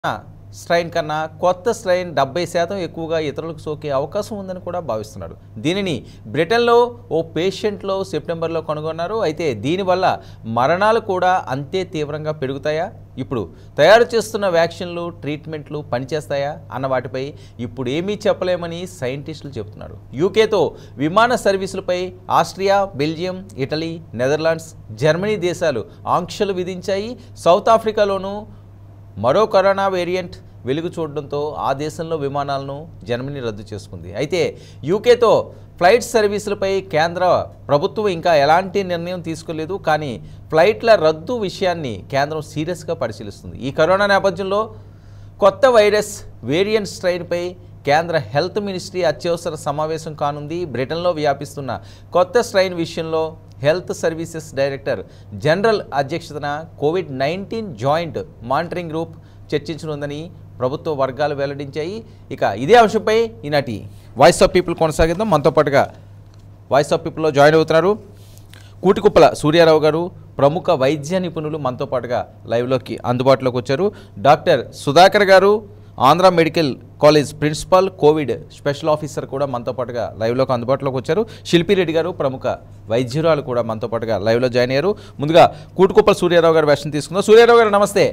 Strain కన్నా కొత్త strain డెబ్బై శాతం ఎక్కువగా ఇతరులకు సోకే అవకాశం ఉందని కూడా భావిస్తున్నాడు దీనిని బ్రిటన్లో ఓ పేషెంట్లో సెప్టెంబర్లో కనుగొన్నారు అయితే దీనివల్ల మరణాలు కూడా అంతే తీవ్రంగా పెరుగుతాయా ఇప్పుడు తయారు చేస్తున్న వ్యాక్సిన్లు ట్రీట్మెంట్లు పనిచేస్తాయా అన్న వాటిపై ఇప్పుడు ఏమీ చెప్పలేమని సైంటిస్టులు చెబుతున్నారు యూకేతో విమాన సర్వీసులపై Austria Belgium Italy Netherlands Germany దేశాలు ఆంక్షలు విధించాయి సౌత్ ఆఫ్రికాలోనూ మరో కరోనా వేరియంట్ వెలుగు చూడడంతో ఆ దేశంలో విమానాలను జర్మనీ రద్దు చేసుకుంది అయితే యూకేతో ఫ్లైట్ సర్వీసులపై కేంద్ర ప్రభుత్వం ఇంకా ఎలాంటి నిర్ణయం తీసుకోలేదు కానీ ఫ్లైట్ల రద్దు విషయాన్ని కేంద్రం సీరియస్గా పరిశీలిస్తుంది ఈ కరోనా నేపథ్యంలో కొత్త వైరస్ వేరియంట్ స్ట్రెయిన్పై కేంద్ర హెల్త్ మినిస్ట్రీ అత్యవసర సమావేశం కానుంది బ్రిటన్లో వ్యాపిస్తున్న కొత్త స్ట్రెయిన్ విషయంలో హెల్త్ సర్వీసెస్ డైరెక్టర్ జనరల్ అధ్యక్షతన covid nineteen joint monitoring group చర్చించనుందని ప్రభుత్వ వర్గాలు వెల్లడించాయి ఇక ఇదే అంశంపై ఈనాటి వాయిస్ ఆఫ్ పీపుల్ కొనసాగిద్దాం మనతో పాటుగా వాయిస్ ఆఫ్ పీపుల్లో జాయిన్ అవుతున్నారు కూటికుప్పల సూర్యారావు గారు ప్రముఖ వైద్య నిపుణులు మనతో పాటుగా లైవ్లోకి అందుబాటులోకి వచ్చారు డాక్టర్ సుధాకర్ గారు Andhra medical college principal covid special officer కూడా మనతో పాటుగా లైవ్లోకి అందుబాటులోకి వచ్చారు శిల్పిరెడ్డి గారు ప్రముఖ వైద్యురాలు కూడా మనతో పాటుగా లైవ్లో జాయిన్ అయ్యారు ముందుగా కూటుకుప్పల సూర్యారావు గారు వెర్షన్ తీసుకుందాం సూర్యారావు గారు నమస్తే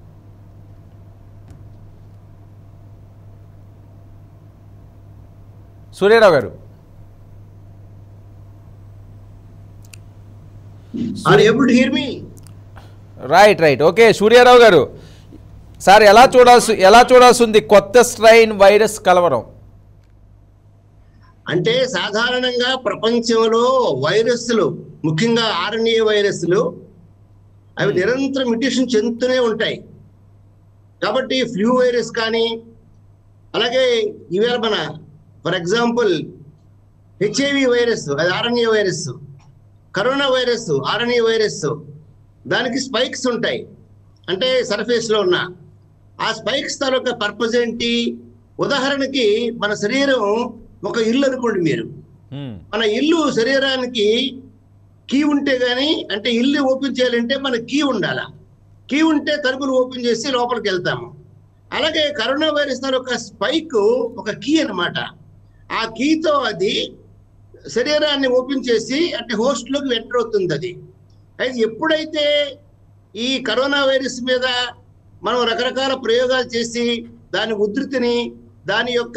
సూర్యారావు గారు are able to hear me right right okay Surya Rao గారు సార్ ఎలా చూడాల్సి ఎలా చూడాల్సి ఉంది కొత్త స్ట్రైన్ వైరస్ కలవరం అంటే సాధారణంగా ప్రపంచంలో వైరస్లు ముఖ్యంగా ఆర్ఎన్ఏ వైరస్లు అవి నిరంతరం మ్యుటేషన్ చెందుతూనే ఉంటాయి కాబట్టి ఫ్లూ వైరస్ కానీ అలాగే ఇవాళ మన ఫర్ ఎగ్జాంపుల్ హెచ్ఐవి వైరస్ అది RNA virus corona virus RNA virus దానికి స్పైక్స్ ఉంటాయి అంటే సర్ఫేస్ లో ఉన్న ఆ స్పైక్స్ తాలూకా పర్పస్ ఏంటి ఉదాహరణకి మన శరీరం ఒక ఇల్లు అనుకోండి మీరు హ్మ్, మన ఇల్లు శరీరానికి కీ ఉంటే గానీ అంటే ఇల్లు ఓపెన్ చేయాలంటే మన కీ ఉండాల కీ ఉంటే తలుపులు ఓపెన్ చేసి లోపలికి వెళ్తాము అలాగే కరోనా వైరస్ ఒక స్పైక్ ఒక కీ అన్నమాట ఆ కీతో అది శరీరాన్ని ఓపెన్ చేసి అంటే host లోకి ఎంటర్ అవుతుంది అది అయితే ఎప్పుడైతే ఈ కరోనా వైరస్ మీద మనం రకరకాల ప్రయోగాలు చేసి దాని ఉధృతిని దాని యొక్క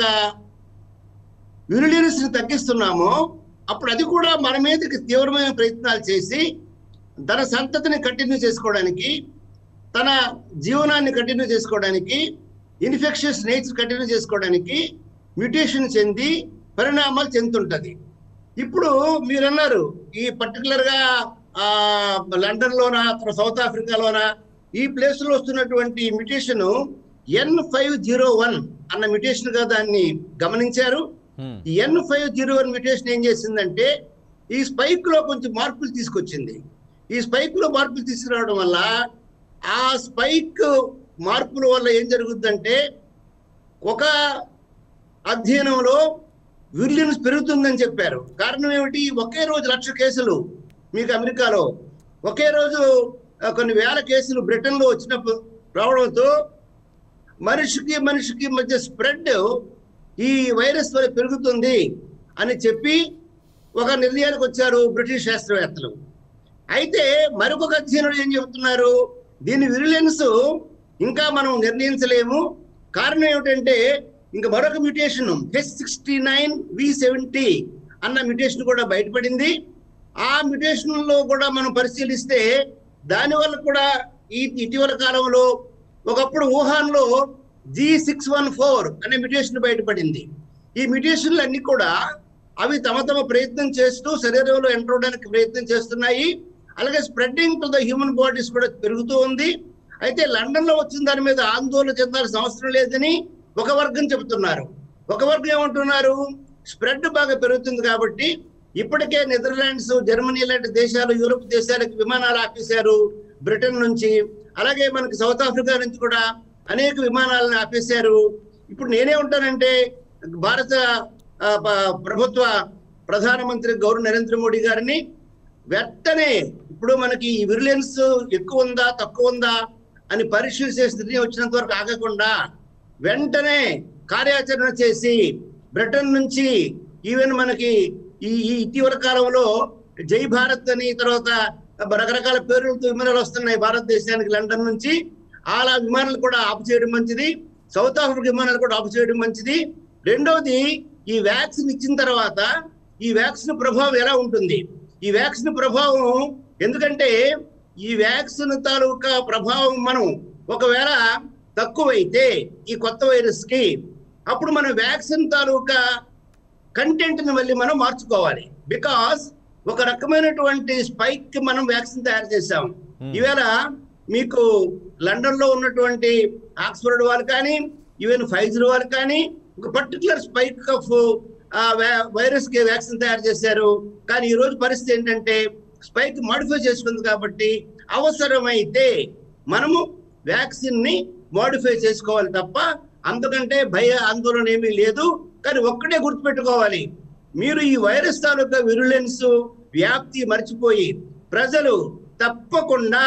విరులీనస్ ని తగ్గిస్తున్నామో అప్పుడు అది కూడా మన మీదకి తీవ్రమైన ప్రయత్నాలు చేసి తన సంతతిని కంటిన్యూ చేసుకోవడానికి తన జీవనాన్ని కంటిన్యూ చేసుకోవడానికి ఇన్ఫెక్షన్స్ నేచర్ కంటిన్యూ చేసుకోవడానికి మ్యూటేషన్ చెంది పరిణామాలు చెందుతుంటది ఇప్పుడు మీరు అన్నారు ఈ పర్టికులర్ గా ఆ లండన్ లోన సౌత్ ఆఫ్రికాలోన ఈ ప్లేస్ లో వస్తున్నటువంటి mutation N five zero one అన్న మ్యూటేషన్ గా దాన్ని గమనించారు హ్మ్, N five zero one mutation ఏం చేసిందంటే ఈ స్పైక్ లో కొంచెం మార్పులు తీసుకొచ్చింది ఈ స్పైక్ లో మార్పులు తీసుకురావడం వల్ల ఆ స్పైక్ మార్పుల వల్ల ఏం జరుగుతుందంటే ఒక అధ్యయనంలో విర్లియన్స్ పెరుగుతుందని చెప్పారు కారణం ఏమిటి ఒకే రోజు లక్ష కేసులు మీకు అమెరికాలో ఒకే రోజు ఆ, కొన్ని వేల కేసులు బ్రిటన్ లో వచ్చినప్పుడు రావడంతో మనిషికి మనిషికి మధ్య స్ప్రెడ్ ఈ వైరస్ వల్ల పెరుగుతుంది అని చెప్పి ఒక నిర్ణయానికి వచ్చారు బ్రిటిష్ శాస్త్రవేత్తలు అయితే మరొక అధ్యయనుడు ఏం చెబుతున్నారు దీని విరులెన్స్ ఇంకా మనం నిర్ణయించలేము కారణం ఏమిటంటే ఇంకా మరొక mutation H sixty nine V seventy అన్న మ్యూటేషన్ కూడా బయటపడింది ఆ మ్యూటేషన్ లో కూడా మనం పరిశీలిస్తే దానివల్ల కూడా ఈ ఇటీవల కాలంలో ఒకప్పుడు వుహాన్ లో జీ సిక్స్ వన్ ఫోర్ అనే మ్యూటేషన్ బయటపడింది ఈ మ్యూటేషన్లు అన్ని కూడా అవి తమ తమ ప్రయత్నం చేస్తూ శరీరంలో ఎంటర్ అవడానికి ప్రయత్నం చేస్తున్నాయి అలాగే spreading to the human bodies కూడా పెరుగుతూ ఉంది అయితే లండన్ లో వచ్చిన దాని మీద ఆందోళన చెందాల్సిన అవసరం లేదని ఒక వర్గం చెబుతున్నారు ఒక వర్గం ఏమంటున్నారు స్ప్రెడ్ బాగా పెరుగుతుంది కాబట్టి ఇప్పటికే నెదర్లాండ్స్ జర్మనీ లాంటి దేశాలు యూరోప్ దేశాలకు విమానాలు ఆపేశారు బ్రిటన్ నుంచి అలాగే మనకి సౌత్ ఆఫ్రికా నుంచి కూడా అనేక విమానాలను ఆపేశారు ఇప్పుడు నేనే ఉంటానంటే భారత ఆ, ప- ప్రభుత్వ ప్రధానమంత్రి గౌరవ నరేంద్ర మోడీ గారిని వెంటనే ఇప్పుడు మనకి విరులెన్స్ ఎక్కువ ఉందా తక్కువ ఉందా అని పరీక్షలు చేసి నిర్ణయం వచ్చినంత వరకు ఆగకుండా వెంటనే కార్యాచరణ చేసి బ్రిటన్ నుంచి ఈవెన్ మనకి ఈ ఈ ఇటీవల కాలంలో జై భారత్ అని తర్వాత రకరకాల పేర్లతో విమానాలు వస్తున్నాయి భారతదేశానికి లండన్ నుంచి అలా విమానాలు కూడా ఆపు చేయడం మంచిది సౌత్ ఆఫ్రికా విమానాలు కూడా ఆపు చేయడం మంచిది రెండవది ఈ వ్యాక్సిన్ ఇచ్చిన తర్వాత ఈ వ్యాక్సిన్ ప్రభావం ఎలా ఉంటుంది ఈ వ్యాక్సిన్ ప్రభావం ఎందుకంటే ఈ వ్యాక్సిన్ తాలూకా ప్రభావం మనం ఒకవేళ తక్కువైతే ఈ కొత్త వైరస్ కి అప్పుడు మన వ్యాక్సిన్ తాలూకా కంటెంట్ ని మళ్ళీ మనం మార్చుకోవాలి బికాస్ ఒక రకమైనటువంటి స్పైక్ కి మనం వ్యాక్సిన్ తయారు చేసాం Hmm. ఈవేళ మీకు లండన్ లో ఉన్నటువంటి ఆక్స్ఫర్డ్ వాళ్ళు కానీ ఈవెన్ ఫైజర్ వాళ్ళు కానీ ఒక పర్టికులర్ స్పైక్ ఆఫ్ వైరస్ కి వ్యాక్సిన్ తయారు చేశారు కానీ ఈ రోజు పరిస్థితి ఏంటంటే స్పైక్ మాడిఫై చేసుకుంది కాబట్టి అవసరమైతే మనము వ్యాక్సిన్ ని మాడిఫై చేసుకోవాలి తప్ప అందుకంటే భయ ఆందోళన ఏమీ లేదు కానీ ఒక్కటే గుర్తుపెట్టుకోవాలి మీరు ఈ వైరస్ తాలూకా విరులెన్స్ వ్యాప్తి మర్చిపోయి ప్రజలు తప్పకుండా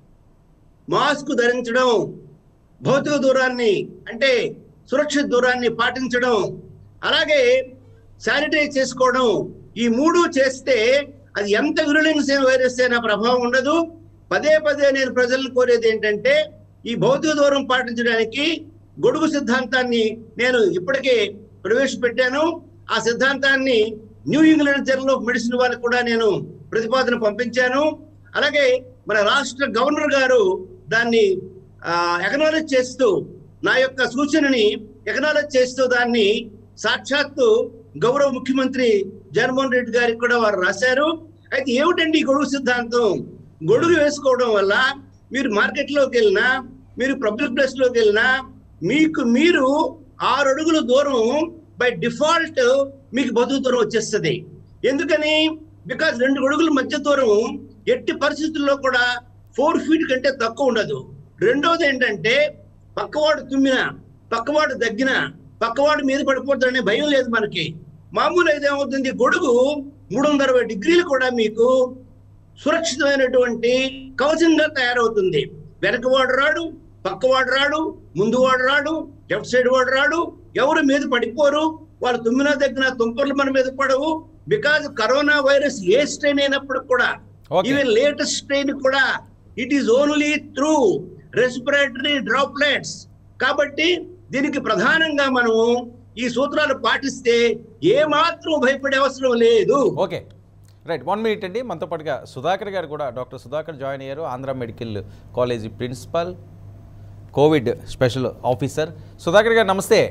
మాస్క్ ధరించడం భౌతిక దూరాన్ని అంటే సురక్షిత దూరాన్ని పాటించడం అలాగే శానిటైజ్ చేసుకోవడం ఈ మూడు చేస్తే అది ఎంత విరులెన్స్ వైరస్ అయినా ప్రభావం ఉండదు పదే పదే నేను ప్రజలను కోరేది ఏంటంటే ఈ భౌతిక దూరం పాటించడానికి గొడుగు సిద్ధాంతాన్ని నేను ఇప్పటికే ప్రవేశపెట్టాను ఆ సిద్ధాంతాన్ని New England journal of medicine వాళ్ళకి కూడా నేను ప్రతిపాదన పంపించాను అలాగే మన రాష్ట్ర గవర్నర్ గారు దాన్ని ఎకనాలజ్ చేస్తూ నా యొక్క సూచనని ఎకనాలజ్ చేస్తూ దాన్ని సాక్షాత్తు గౌరవ ముఖ్యమంత్రి జగన్మోహన్ రెడ్డి గారికి కూడా వారు రాశారు అయితే ఏమిటండి ఈ గొడుగు సిద్ధాంతం గొడుగు వేసుకోవడం వల్ల మీరు మార్కెట్లోకి వెళ్ళినా మీరు పబ్లిక్ ప్లేస్ లోకి వెళ్ళినా మీకు మీరు ఆరు అడుగుల దూరం బై డిఫాల్ట్ మీకు బతుకు దూరం వచ్చేస్తుంది ఎందుకని బికాజ్ రెండు అడుగుల మధ్య దూరం ఎట్టి పరిస్థితుల్లో కూడా ఫోర్ ఫీట్ కంటే తక్కువ ఉండదు రెండోది ఏంటంటే పక్కవాడు తుమ్మిన పక్కవాడు దగ్గిన పక్కవాడు మీద పడిపోతాడనే భయం లేదు మనకి మామూలు అయితే ఏమవుతుంది గొడుగు మూడు వందల అరవై డిగ్రీలు కూడా మీకు సురక్షితమైనటువంటి కవచంగా తయారవుతుంది వెనకవాడు రాడు పక్కవాడు రాడు ముందు వాడు రాడు లెఫ్ట్ సైడ్ వాడు రాడు ఎవరు మీద పడిపోరు వాళ్ళు తుమ్మిన దగ్గర తుంపర్లు మన మీద పడవు బికాజ్ కరోనా వైరస్ ఏ స్ట్రెయిన్ అయినప్పుడు కూడా Okay. ఈవెన్ లేటెస్ట్ స్ట్రెయిన్ కూడా it is only through respiratory droplets కాబట్టి దీనికి ప్రధానంగా మనము ఈ సూత్రాలు పాటిస్తే ఏ మాత్రం భయపడే అవసరం లేదు ఓకే రైట్ వన్ మినిట్ అండి మనతో పాటుగా సుధాకర్ గారు కూడా డాక్టర్ సుధాకర్ జాయిన్ అయ్యారు Andhra medical college principal covid special officer Sudhakar garu నమస్తే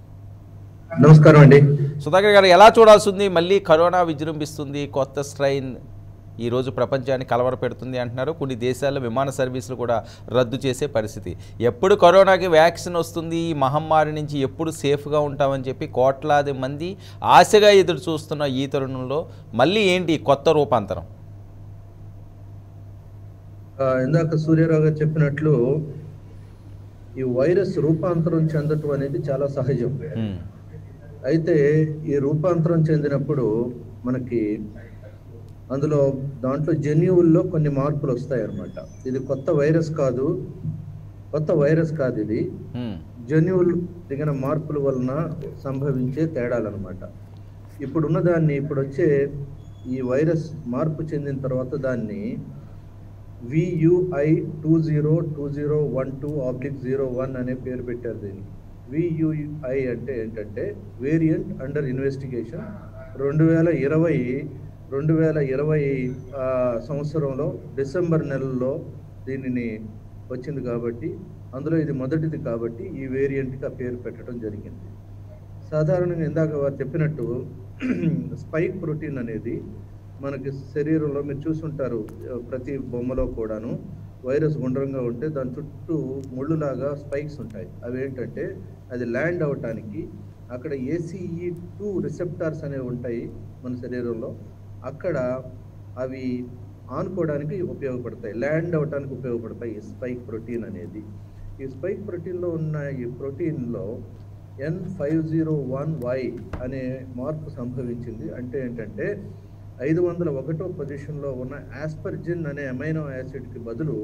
నమస్కారం అండి సుధాకర్ గారు ఎలా చూడాల్సి ఉంది మళ్ళీ కరోనా విజృంభిస్తుంది కొత్త స్ట్రైన్ ఈరోజు ప్రపంచాన్ని కలవర పెడుతుంది అంటున్నారు కొన్ని దేశాల్లో విమాన సర్వీసులు కూడా రద్దు చేసే పరిస్థితి ఎప్పుడు కరోనాకి వ్యాక్సిన్ వస్తుంది ఈ మహమ్మారి నుంచి ఎప్పుడు సేఫ్గా ఉంటామని చెప్పి కోట్లాది మంది ఆశగా ఎదురు చూస్తున్న ఈ తరుణంలో మళ్ళీ ఏంటి ఈ కొత్త రూపాంతరం ఆ, ఇందాక సూర్యరావు గారు చెప్పినట్లు ఈ వైరస్ రూపాంతరం చెందటం అనేది చాలా సహజం ఉమ్, అయితే ఈ రూపాంతరం చెందినప్పుడు మనకి అందులో దాంట్లో జన్యువుల్లో కొన్ని మార్పులు వస్తాయి అన్నమాట ఇది కొత్త వైరస్ కాదు కొత్త వైరస్ కాదు ఇది ఉమ్, జన్యువులు దిగిన మార్పుల వలన సంభవించే తేడాలన్నమాట ఇప్పుడున్న దాన్ని ఇప్పుడు వచ్చే ఈ వైరస్ మార్పు చెందిన తర్వాత దాన్ని VUI two zero two zero one two oblique zero one అనే పేరు పెట్టారు దీనికి వియుఐ అంటే ఏంటంటే వేరియంట్ అండర్ ఇన్వెస్టిగేషన్ రెండు వేల ఇరవై రెండు వేల ఇరవై ఆ, సంవత్సరంలో డిసెంబర్ నెలలో దీనిని వచ్చింది కాబట్టి అందులో ఇది మొదటిది కాబట్టి ఈ వేరియంట్కి ఆ పేరు పెట్టడం జరిగింది సాధారణంగా ఇందాక వారు చెప్పినట్టు స్పైక్ ప్రోటీన్ అనేది మనకి శరీరంలో మీరు చూసుంటారు ఆ, ప్రతి బొమ్మలో కూడాను వైరస్ గుండ్రంగా ఉంటే దాని చుట్టూ ముళ్ళులాగా స్పైక్స్ ఉంటాయి అవి ఏంటంటే అది ల్యాండ్ అవటానికి అక్కడ ఏసీఈ టూ రిసెప్టార్స్ అనేవి ఉంటాయి మన శరీరంలో అక్కడ అవి ఆనుకోవడానికి ఉపయోగపడతాయి ల్యాండ్ అవటానికి ఉపయోగపడతాయి ఈ స్పైక్ ప్రోటీన్ అనేది ఈ స్పైక్ ప్రోటీన్లో ఉన్న ఈ ప్రోటీన్లో N five zero one Y అనే మార్పు సంభవించింది అంటే ఏంటంటే ఐదు వందల ఒకటో పొజిషన్లో ఉన్న ఆస్పర్జిన్ అనే అమైనో యాసిడ్కి బదులు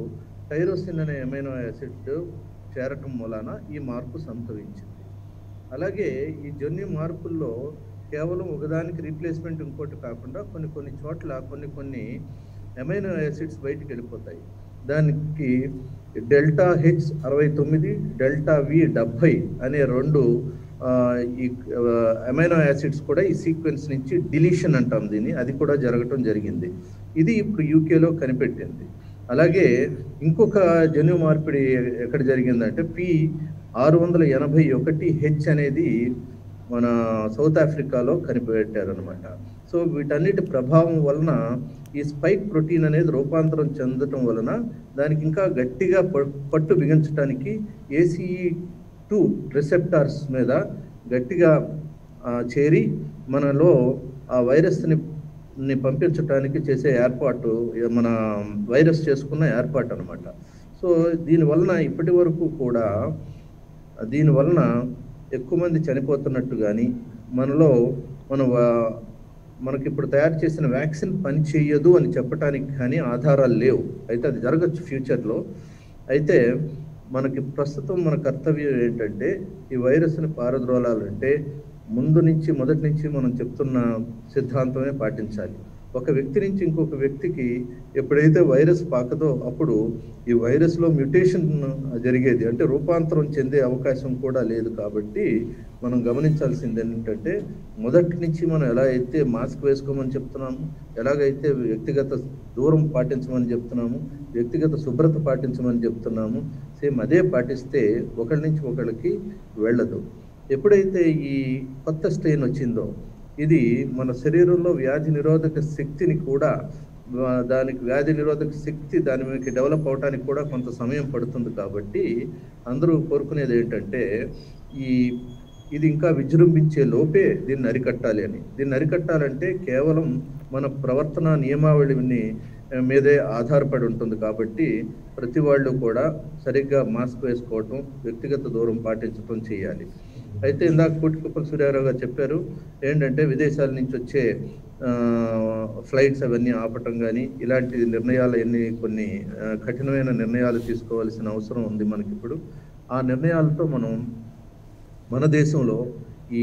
టైరోసిన్ అనే అమైనో యాసిడ్ చేరటం మూలాన ఈ మార్పు సంభవించింది అలాగే ఈ జన్యు మార్పుల్లో కేవలం ఒకదానికి రీప్లేస్మెంట్ ఇంకోటి కాకుండా కొన్ని కొన్ని చోట్ల కొన్ని కొన్ని అమైనో యాసిడ్స్ బయటికి వెళ్ళిపోతాయి దానికి డెల్టా హెచ్ అరవై తొమ్మిది డెల్టా వి డెబ్భై అనే రెండు ఆ, ఈ అమైనో యాసిడ్స్ కూడా ఈ సీక్వెన్స్ నుంచి డిలీషన్ అంటాం దీన్ని అది కూడా జరగటం జరిగింది ఇది ఇప్పుడు యూకేలో కనిపెట్టింది అలాగే ఇంకొక జన్యు మార్పిడి ఎక్కడ జరిగిందంటే పి ఆరు వందల ఎనభై ఒకటి హెచ్ అనేది మన సౌత్ ఆఫ్రికాలో కనిపెట్టారనమాట సో వీటన్నిటి ప్రభావం వలన ఈ స్పైక్ ప్రోటీన్ అనేది రూపాంతరం చెందటం వలన దానికి ఇంకా గట్టిగా ప- పట్టు బిగించడానికి ఏసీఈ టూ రిసెప్టార్స్ మీద గట్టిగా ఆ, చేరి మనలో ఆ వైరస్ని ని పంపించడానికి చేసే ఏర్పాటు ఏ- మన వైరస్ చేసుకున్న ఏర్పాటు అనమాట సో దీని వలన ఇప్పటి వరకు కూడా దీని వలన ఎక్కువ మంది చనిపోతున్నట్టు కానీ మనలో మన వా- మనకి ఇప్పుడు తయారు చేసిన వ్యాక్సిన్ పని చేయదు అని చెప్పడానికి కానీ ఆధారాలు లేవు అయితే అది జరగచ్చు ఫ్యూచర్లో అయితే మనకి ప్రస్తుతం మన కర్తవ్యం ఏంటంటే ఈ వైరస్ని పారద్రోలాలంటే ముందు నుంచి మొదటి నుంచి మనం చెప్తున్న సిద్ధాంతమే పాటించాలి ఒక వ్యక్తి నుంచి ఇంకొక వ్యక్తికి ఎప్పుడైతే వైరస్ పాకదో అప్పుడు ఈ వైరస్లో మ్యుటేషన్ జరిగేది అంటే రూపాంతరం చెందే అవకాశం కూడా లేదు కాబట్టి మనం గమనించాల్సింది ఏంటంటే మొదటి నుంచి మనం ఎలా అయితే మాస్క్ వేసుకోమని చెప్తున్నాము ఎలాగైతే వ్యక్తిగత దూరం పాటించమని చెప్తున్నాము వ్యక్తిగత శుభ్రత పాటించమని చెప్తున్నాము సేమ్ అదే పాటిస్తే ఒకరి నుంచి ఒకరికి వెళ్ళదు ఎప్పుడైతే ఈ కొత్త స్ట్రెయిన్ వచ్చిందో ఇది మన శరీరంలో వ్యాధి నిరోధక శక్తిని కూడా ఆ, దానికి వ్యాధి నిరోధక శక్తి దాని మీద డెవలప్ అవడానికి కూడా కొంత సమయం పడుతుంది కాబట్టి అందరూ కోరుకునేది ఏంటంటే ఈ ఇది ఇంకా విజృంభించే లోపే దీన్ని అరికట్టాలి అని దీన్ని అరికట్టాలంటే కేవలం మన ప్రవర్తన నియమావళిని ఆ, మీదే ఆధారపడి ఉంటుంది కాబట్టి ప్రతి వాళ్ళు కూడా సరిగ్గా మాస్క్ వేసుకోవటం వ్యక్తిగత దూరం పాటించడం చేయాలి అయితే ఇందాక కోటికుప్పల సూర్యారావు గారు చెప్పారు ఏంటంటే విదేశాల నుంచి వచ్చే ఆ, ఫ్లైట్స్ అవన్నీ ఆపటం కానీ ఇలాంటి నిర్ణయాలు అన్ని కొన్ని ఆ, కఠినమైన నిర్ణయాలు తీసుకోవాల్సిన అవసరం ఉంది మనకి ఇప్పుడు ఆ నిర్ణయాలతో మనం మన దేశంలో ఈ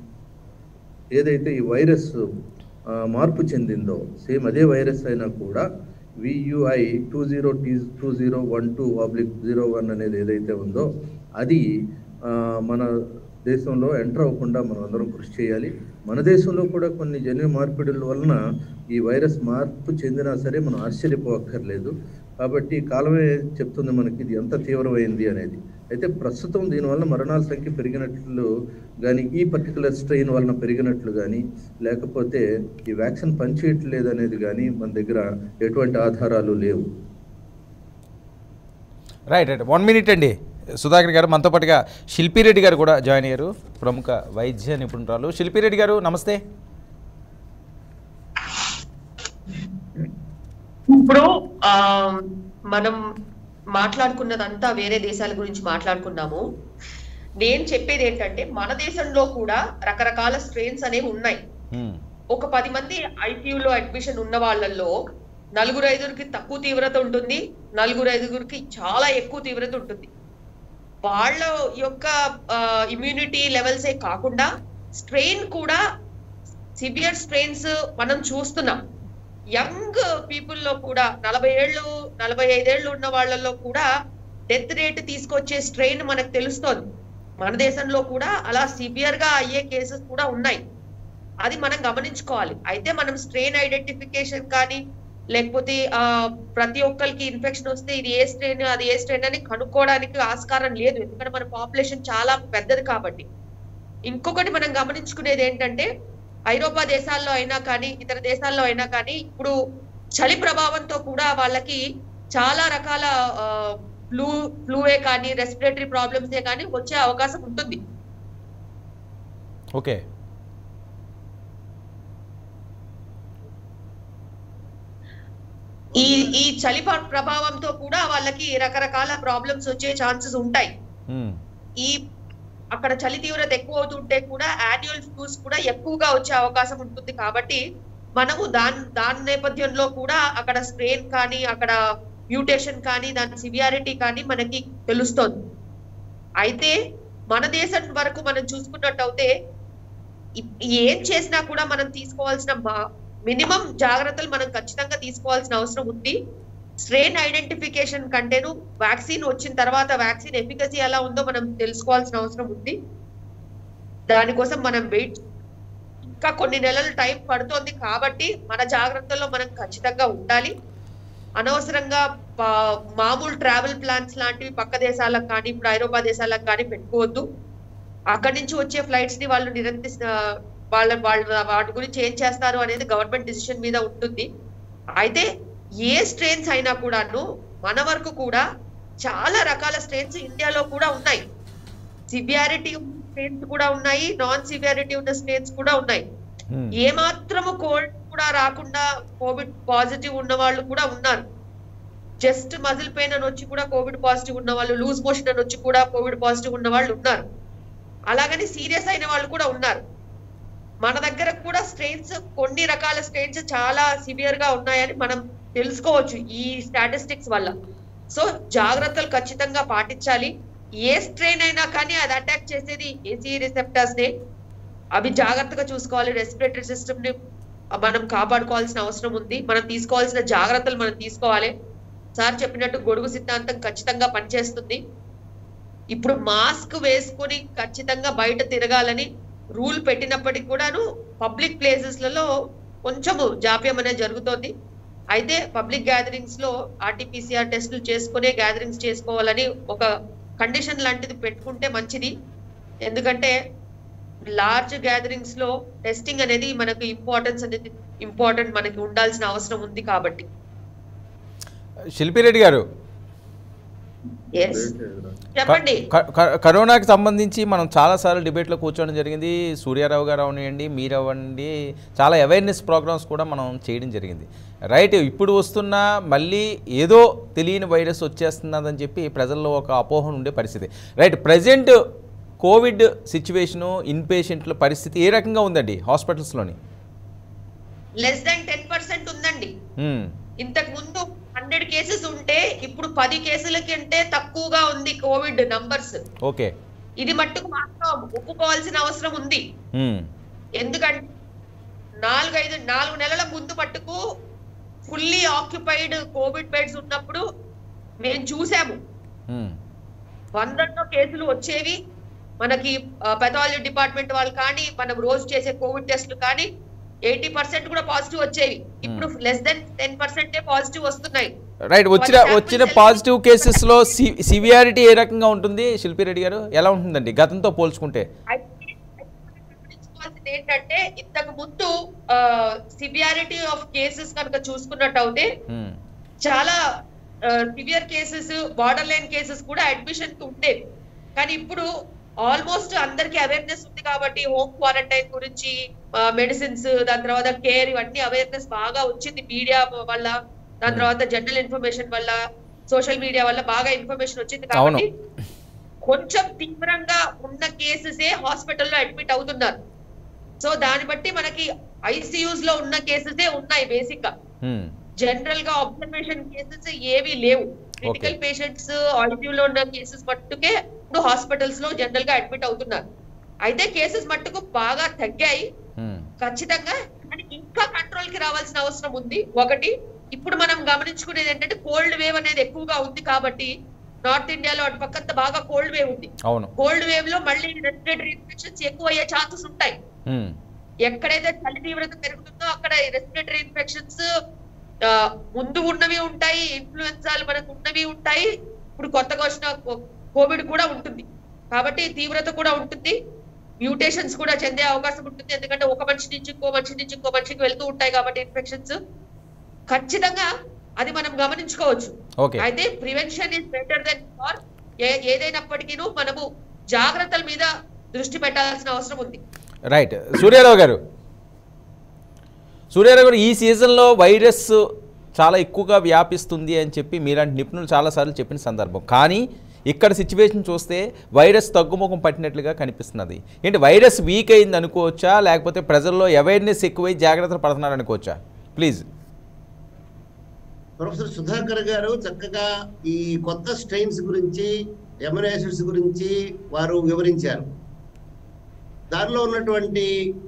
ఏదైతే ఈ వైరస్ ఆ, మార్పు చెందిందో సేమ్ అదే వైరస్ అయినా కూడా VUI two zero T two zero one two oblique zero one అనేది ఏదైతే ఉందో అది ఆ, మన దేశంలో ఎంటర్ అవ్వకుండా మనం అందరం కృషి చేయాలి మన దేశంలో కూడా కొన్ని జన్యు మార్పిడుల వలన ఈ వైరస్ మార్పు చెందినా సరే మనం ఆశ్చర్యపోక్కర్లేదు కాబట్టి కాలమే చెప్తుంది మనకి ఇది ఎంత తీవ్రమైంది అనేది అయితే ప్రస్తుతం దీనివల్ల మరణాల సంఖ్య పెరిగినట్లు కానీ ఈ పర్టికులర్ స్ట్రెయిన్ వలన పెరిగినట్లు కానీ లేకపోతే ఈ వ్యాక్సిన్ పనిచేయట్లేదు అనేది కానీ మన దగ్గర ఎటువంటి ఆధారాలు లేవు రైట్ రైట్ వన్ మినిట్ అండి సుధాకర్ గారు మనతో పాటుగా శిల్పిరెడ్డి గారు కూడా జాయిన్ అయ్యారు ప్రముఖ వైద్య నిపుణురాలు శిల్పిరెడ్డి గారు నమస్తే ఇప్పుడు ఆ మనం మాట్లాడుకున్నదంతా వేరే దేశాల గురించి మాట్లాడుకున్నాము నేను చెప్పేది ఏంటంటే మన దేశంలో కూడా రకరకాల స్ట్రెయిన్స్ అనేవి ఉన్నాయి హ్మ్. ఒక పది మంది ఐసీయూలో అడ్మిషన్ ఉన్న వాళ్ళల్లో నలుగురు ఐదుగురికి తక్కువ తీవ్రత ఉంటుంది నలుగురు ఐదుగురికి చాలా ఎక్కువ తీవ్రత ఉంటుంది వాళ్ళ యొక్క ఇమ్యూనిటీ లెవెల్సే కాకుండా స్ట్రెయిన్ కూడా సివియర్ స్ట్రెయిన్స్ మనం చూస్తున్నాం యంగ్ పీపుల్లో కూడా నలభై ఏళ్ళు నలభై ఐదేళ్లు ఉన్న వాళ్ళల్లో కూడా డెత్ రేట్ తీసుకొచ్చే స్ట్రెయిన్ మనకు తెలుస్తోంది మన దేశంలో కూడా అలా సివియర్ గా అయ్యే కేసెస్ కూడా ఉన్నాయి అది మనం గమనించుకోవాలి అయితే మనం స్ట్రెయిన్ ఐడెంటిఫికేషన్ కానీ లేకపోతే ఆ ప్రతి ఒక్కరికి ఇన్ఫెక్షన్ వస్తే ఇది ఏ స్ట్రెయిన్ అది ఏ స్ట్రెయిన్ అని కనుక్కోవడానికి ఆస్కారం లేదు ఎందుకంటే మన పాపులేషన్ చాలా పెద్దది కాబట్టి ఇంకొకటి మనం గమనించుకునేది ఏంటంటే ఐరోపా దేశాల్లో అయినా కానీ ఇతర దేశాల్లో అయినా కానీ ఇప్పుడు చలి ప్రభావంతో కూడా వాళ్ళకి చాలా రకాల ఫ్లూ ఫ్లూవే కానీ రెస్పిరేటరీ ప్రాబ్లమ్సే కానీ వచ్చే అవకాశం ఉంటుంది ఓకే ఈ ఈ చలి ప్ర- ప్రభావంతో కూడా వాళ్ళకి రకరకాల ప్రాబ్లమ్స్ వచ్చే ఛాన్సెస్ ఉంటాయి హ్మ్. ఈ అక్కడ చలి తీవ్రత ఎక్కువ అవుతుంటే కూడా యాన్యువల్ ఫ్లూస్ కూడా ఎక్కువగా వచ్చే అవకాశం ఉంటుంది కాబట్టి మనము దాని దాని నేపథ్యంలో కూడా అక్కడ స్ట్రెయిన్ కానీ అక్కడ మ్యూటేషన్ కానీ దాని సివియారిటీ కానీ మనకి తెలుస్తోంది అయితే మన దేశం వరకు మనం చూసుకున్నట్టయితే ఇప్- ఏం చేసినా కూడా మనం తీసుకోవాల్సిన మినిమం జాగ్రత్తలు మనం ఖచ్చితంగా తీసుకోవాల్సిన అవసరం ఉంది స్ట్రెయిన్ ఐడెంటిఫికేషన్ కంటేను వ్యాక్సిన్ వచ్చిన తర్వాత వ్యాక్సిన్ ఎఫికసీ ఎలా ఉందో మనం తెలుసుకోవాల్సిన అవసరం ఉంది దానికోసం మనం వెయిట్ ఇంకా కొన్ని నెలలు టైం పడుతోంది కాబట్టి మన జాగ్రత్తల్లో మనం ఖచ్చితంగా ఉండాలి అనవసరంగా పా- మామూలు ట్రావెల్ ప్లాన్స్ లాంటివి పక్క దేశాలకు కానీ ఇప్పుడు ఐరోపా దేశాలకు కానీ పెట్టుకోవద్దు అక్కడి నుంచి వచ్చే ఫ్లైట్స్ ని వాళ్ళు నిరంతర వాళ్ళ వాళ్ళ వాటి గురించి ఏం చేస్తారు అనేది గవర్నమెంట్ డిసిషన్ మీద ఉంటుంది అయితే ఏ స్ట్రెయిన్స్ అయినా కూడాను మన వరకు కూడా చాలా రకాల స్ట్రెయిన్స్ ఇండియాలో కూడా ఉన్నాయి సివియారిటీ స్ట్రెయిన్స్ కూడా ఉన్నాయి నాన్ సివియారిటీ ఉన్న స్ట్రెయిన్స్ కూడా ఉన్నాయి Hmm. ఏ మాత్రము కోల్డ్ కూడా రాకుండా కోవిడ్ పాజిటివ్ ఉన్న వాళ్ళు కూడా ఉన్నారు జస్ట్ మజిల్ పెయిన్ అని వచ్చి కూడా కోవిడ్ పాజిటివ్ ఉన్న వాళ్ళు లూజ్ మోషన్ అని వచ్చి కూడా కోవిడ్ పాజిటివ్ ఉన్న వాళ్ళు ఉన్నారు అలాగని సీరియస్ అయిన వాళ్ళు కూడా ఉన్నారు మన దగ్గర కూడా స్ట్రెయిన్స్ కొన్ని రకాల స్ట్రెయిన్స్ చాలా సివియర్ గా ఉన్నాయని మనం తెలుసుకోవచ్చు ఈ స్టాటిస్టిక్స్ వల్ల సో జాగ్రత్తలు ఖచ్చితంగా పాటించాలి ఏ స్ట్రెయిన్ అయినా కానీ అది అటాక్ చేసేది ఏసీ రిసెప్టర్స్ నే అవి జాగ్రత్తగా చూసుకోవాలి రెస్పిరేటరీ సిస్టమ్ ని మనం కాపాడుకోవాల్సిన అవసరం ఉంది మనం తీసుకోవాల్సిన జాగ్రత్తలు మనం తీసుకోవాలి సార్ చెప్పినట్టు గొడుగు సిద్ధాంతం ఖచ్చితంగా పనిచేస్తుంది ఇప్పుడు మాస్క్ వేసుకొని ఖచ్చితంగా బయట తిరగాలని రూల్ పెట్టినప్పటికీ కూడాను పబ్లిక్ ప్లేసెస్లలో కొంచెము జాప్యం అనేది జరుగుతోంది అయితే పబ్లిక్ గ్యాదరింగ్స్ లో ఆర్టీపీసీఆర్ టెస్టులు చేసుకునే గ్యాదరింగ్స్ చేసుకోవాలని ఒక కండిషన్ లాంటిది పెట్టుకుంటే మంచిది ఎందుకంటే లార్జ్ గ్యాదరింగ్స్ లో టెస్టింగ్ అనేది మనకు ఇంపార్టెన్స్ అనేది ఇంపార్టెంట్ మనకి ఉండాల్సిన అవసరం ఉంది కాబట్టి శిల్పిరెడ్డి గారు ఎస్ చెప్పండి క- క- కరోనాకి సంబంధించి మనం చాలాసార్లు డిబేట్లో కూర్చోవడం జరిగింది సూర్యారావు గారు అవనివ్వండి మీరు అవ్వండి చాలా అవేర్నెస్ ప్రోగ్రామ్స్ కూడా మనం చేయడం జరిగింది రైట్ ఇప్పుడు వస్తున్న మళ్ళీ ఏదో తెలియని వైరస్ వచ్చేస్తున్నదని చెప్పి ప్రజల్లో ఒక అపోహ ఉండే పరిస్థితి right present covid situation in పేషెంట్ల పరిస్థితి ఏ రకంగా ఉందండి హాస్పిటల్స్లోని లెస్ దాన్ టెన్ పర్సెంట్ ఉందండి మ్మ్. ఇంతకు ముందు హండ్రెడ్ కేసెస్ ఉంటే ఇప్పుడు పది కేసుల కంటే తక్కువగా ఉంది కోవిడ్ నంబర్స్ ఓకే ఇది మట్టుకు మాత్రం ఒప్పుకోవాల్సిన అవసరం ఉంది మ్మ్. ఎందుకంటే నాలుగైదు నాలుగు నెలల ముందు మట్టుకు ఫుల్లీ ఆక్యుపైడ్ కోవిడ్ బెడ్స్ ఉన్నప్పుడు మేము చూసాము మ్మ్. వందల్లో కేసులు వచ్చేవి మనకి పెథాలజీ డిపార్ట్మెంట్ వాళ్ళు కానీ మనం రోజు చేసే కోవిడ్ టెస్ట్లు కానీ ఎయిటీ పర్సెంట్ కూడా పాజిటివ్ వచ్చేవి ఇప్పుడు లెస్ దెన్ టెన్ పర్సెంటే పాజిటివ్ వస్తున్నాయి రైట్ వచ్చిన samples వచ్చిన ఎలా- పాజిటివ్ కేసెస్లో సి సివియారిటీ ఏ రకంగా ఉంటుంది శిల్పిరెడ్డి గారు ఎలా ఉంటుందండి గతంతో పోల్చుకుంటే అయితే మనం గమనించుకోవాల్సింది ఏంటంటే ఇంతకు ముందు సివియారిటీ ఆఫ్ కేసెస్ కనుక చూసుకున్నట్టయితే మ్మ్. చాలా severe cases border line cases కూడా అడ్మిషన్ కి ఉండేవి కానీ ఇప్పుడు ఆల్మోస్ట్ అందరికి అవేర్నెస్ ఉంది కాబట్టి హోమ్ క్వారంటైన్ గురించి మెడిసిన్స్ దాని తర్వాత కేర్ ఇవన్నీ అవేర్నెస్ బాగా వచ్చింది మీడియా వల్ల దాని తర్వాత జనరల్ ఇన్ఫర్మేషన్ వల్ల సోషల్ మీడియా వల్ల బాగా ఇన్ఫర్మేషన్ వచ్చింది కాబట్టి కొంచెం తీవ్రంగా ఉన్న కేసెసే హాస్పిటల్లో అడ్మిట్ అవుతున్నారు సో దాన్ని బట్టి మనకి ఐసీయూస్ లో ఉన్న కేసెసే ఉన్నాయి బేసిక్ గా మ్మ్. జనరల్ గా అబ్జర్వేషన్ కేసెస్ ఏవి లేవు క్రిటికల్ పేషెంట్స్ ఐసీయూ లో ఉన్న కేసెస్ మట్టుకే ఇప్పుడు హాస్పిటల్స్ లో జనరల్ గా అడ్మిట్ అవుతున్నారు అయితే కేసెస్ మట్టుకు బాగా తగ్గాయి మ్మ్. ఖచ్చితంగా కానీ ఇంకా కంట్రోల్ కి రావాల్సిన అవసరం ఉంది ఒకటి ఇప్పుడు మనం గమనించుకునేది ఏంటంటే కోల్డ్ వేవ్ అనేది ఎక్కువగా ఉంది కాబట్టి నార్త్ ఇండియాలో అటు పక్కంతా బాగా కోల్డ్ వేవ్ ఉంది అవును కోల్డ్ వేవ్ లో మళ్ళీ రెస్పిరేటరీ ఇన్ఫెక్షన్స్ ఎక్కువ అయ్యే ఛాన్సెస్ ఉంటాయి మ్మ్. ఎక్కడైతే చలి తీవ్రత పెరుగుతుందో అక్కడ రెస్పిరేటరీ ఇన్ఫెక్షన్స్ ముందు ఉన్నవి ఉంటాయి ఇన్ఫ్లుయెన్సాలు మనకు ఉన్నవి ఉంటాయి ఇప్పుడు కొత్తగా వచ్చిన కోవిడ్ కూడా ఉంటుంది కాబట్టి తీవ్రత కూడా ఉంటుంది మ్యూటేషన్స్ కూడా చెందే అవకాశం ఉంటుంది ఎందుకంటే ఒక మనిషి నుంచి ఇంకో మనిషి నుంచి ఇంకో మనిషికి వెళ్తూ ఉంటాయి కాబట్టి ఇన్ఫెక్షన్స్ ఖచ్చితంగా అది మనం గమనించుకోవచ్చు ఓకే అయితే prevention is better than far ఏదైనప్పటికీ మనము జాగ్రత్తల మీద దృష్టి పెట్టాల్సిన అవసరం ఉంది రైట్ సూర్యారావు గారు సూర్యారావు గారు ఈ సీజన్లో వైరస్ చాలా ఎక్కువగా వ్యాపిస్తుంది అని చెప్పి మీలాంటి నిపుణులు చాలాసార్లు చెప్పిన సందర్భం కానీ ఇక్కడ సిచ్యువేషన్ చూస్తే వైరస్ తగ్గుముఖం పట్టినట్లుగా కనిపిస్తున్నది ఏంటి వైరస్ వీక్ అయింది అనుకోవచ్చా లేకపోతే ప్రజల్లో అవేర్నెస్ ఎక్కువై జాగ్రత్తలు పడుతున్నారు అనుకోవచ్చా ప్లీజ్ ప్రొఫెసర్ సుధాకర్ గారు చక్కగా ఈ కొత్త స్ట్రెయిన్స్ గురించి ఎమినేషన్స్ గురించి వారు వివరించారు దానిలో ఉన్నటువంటి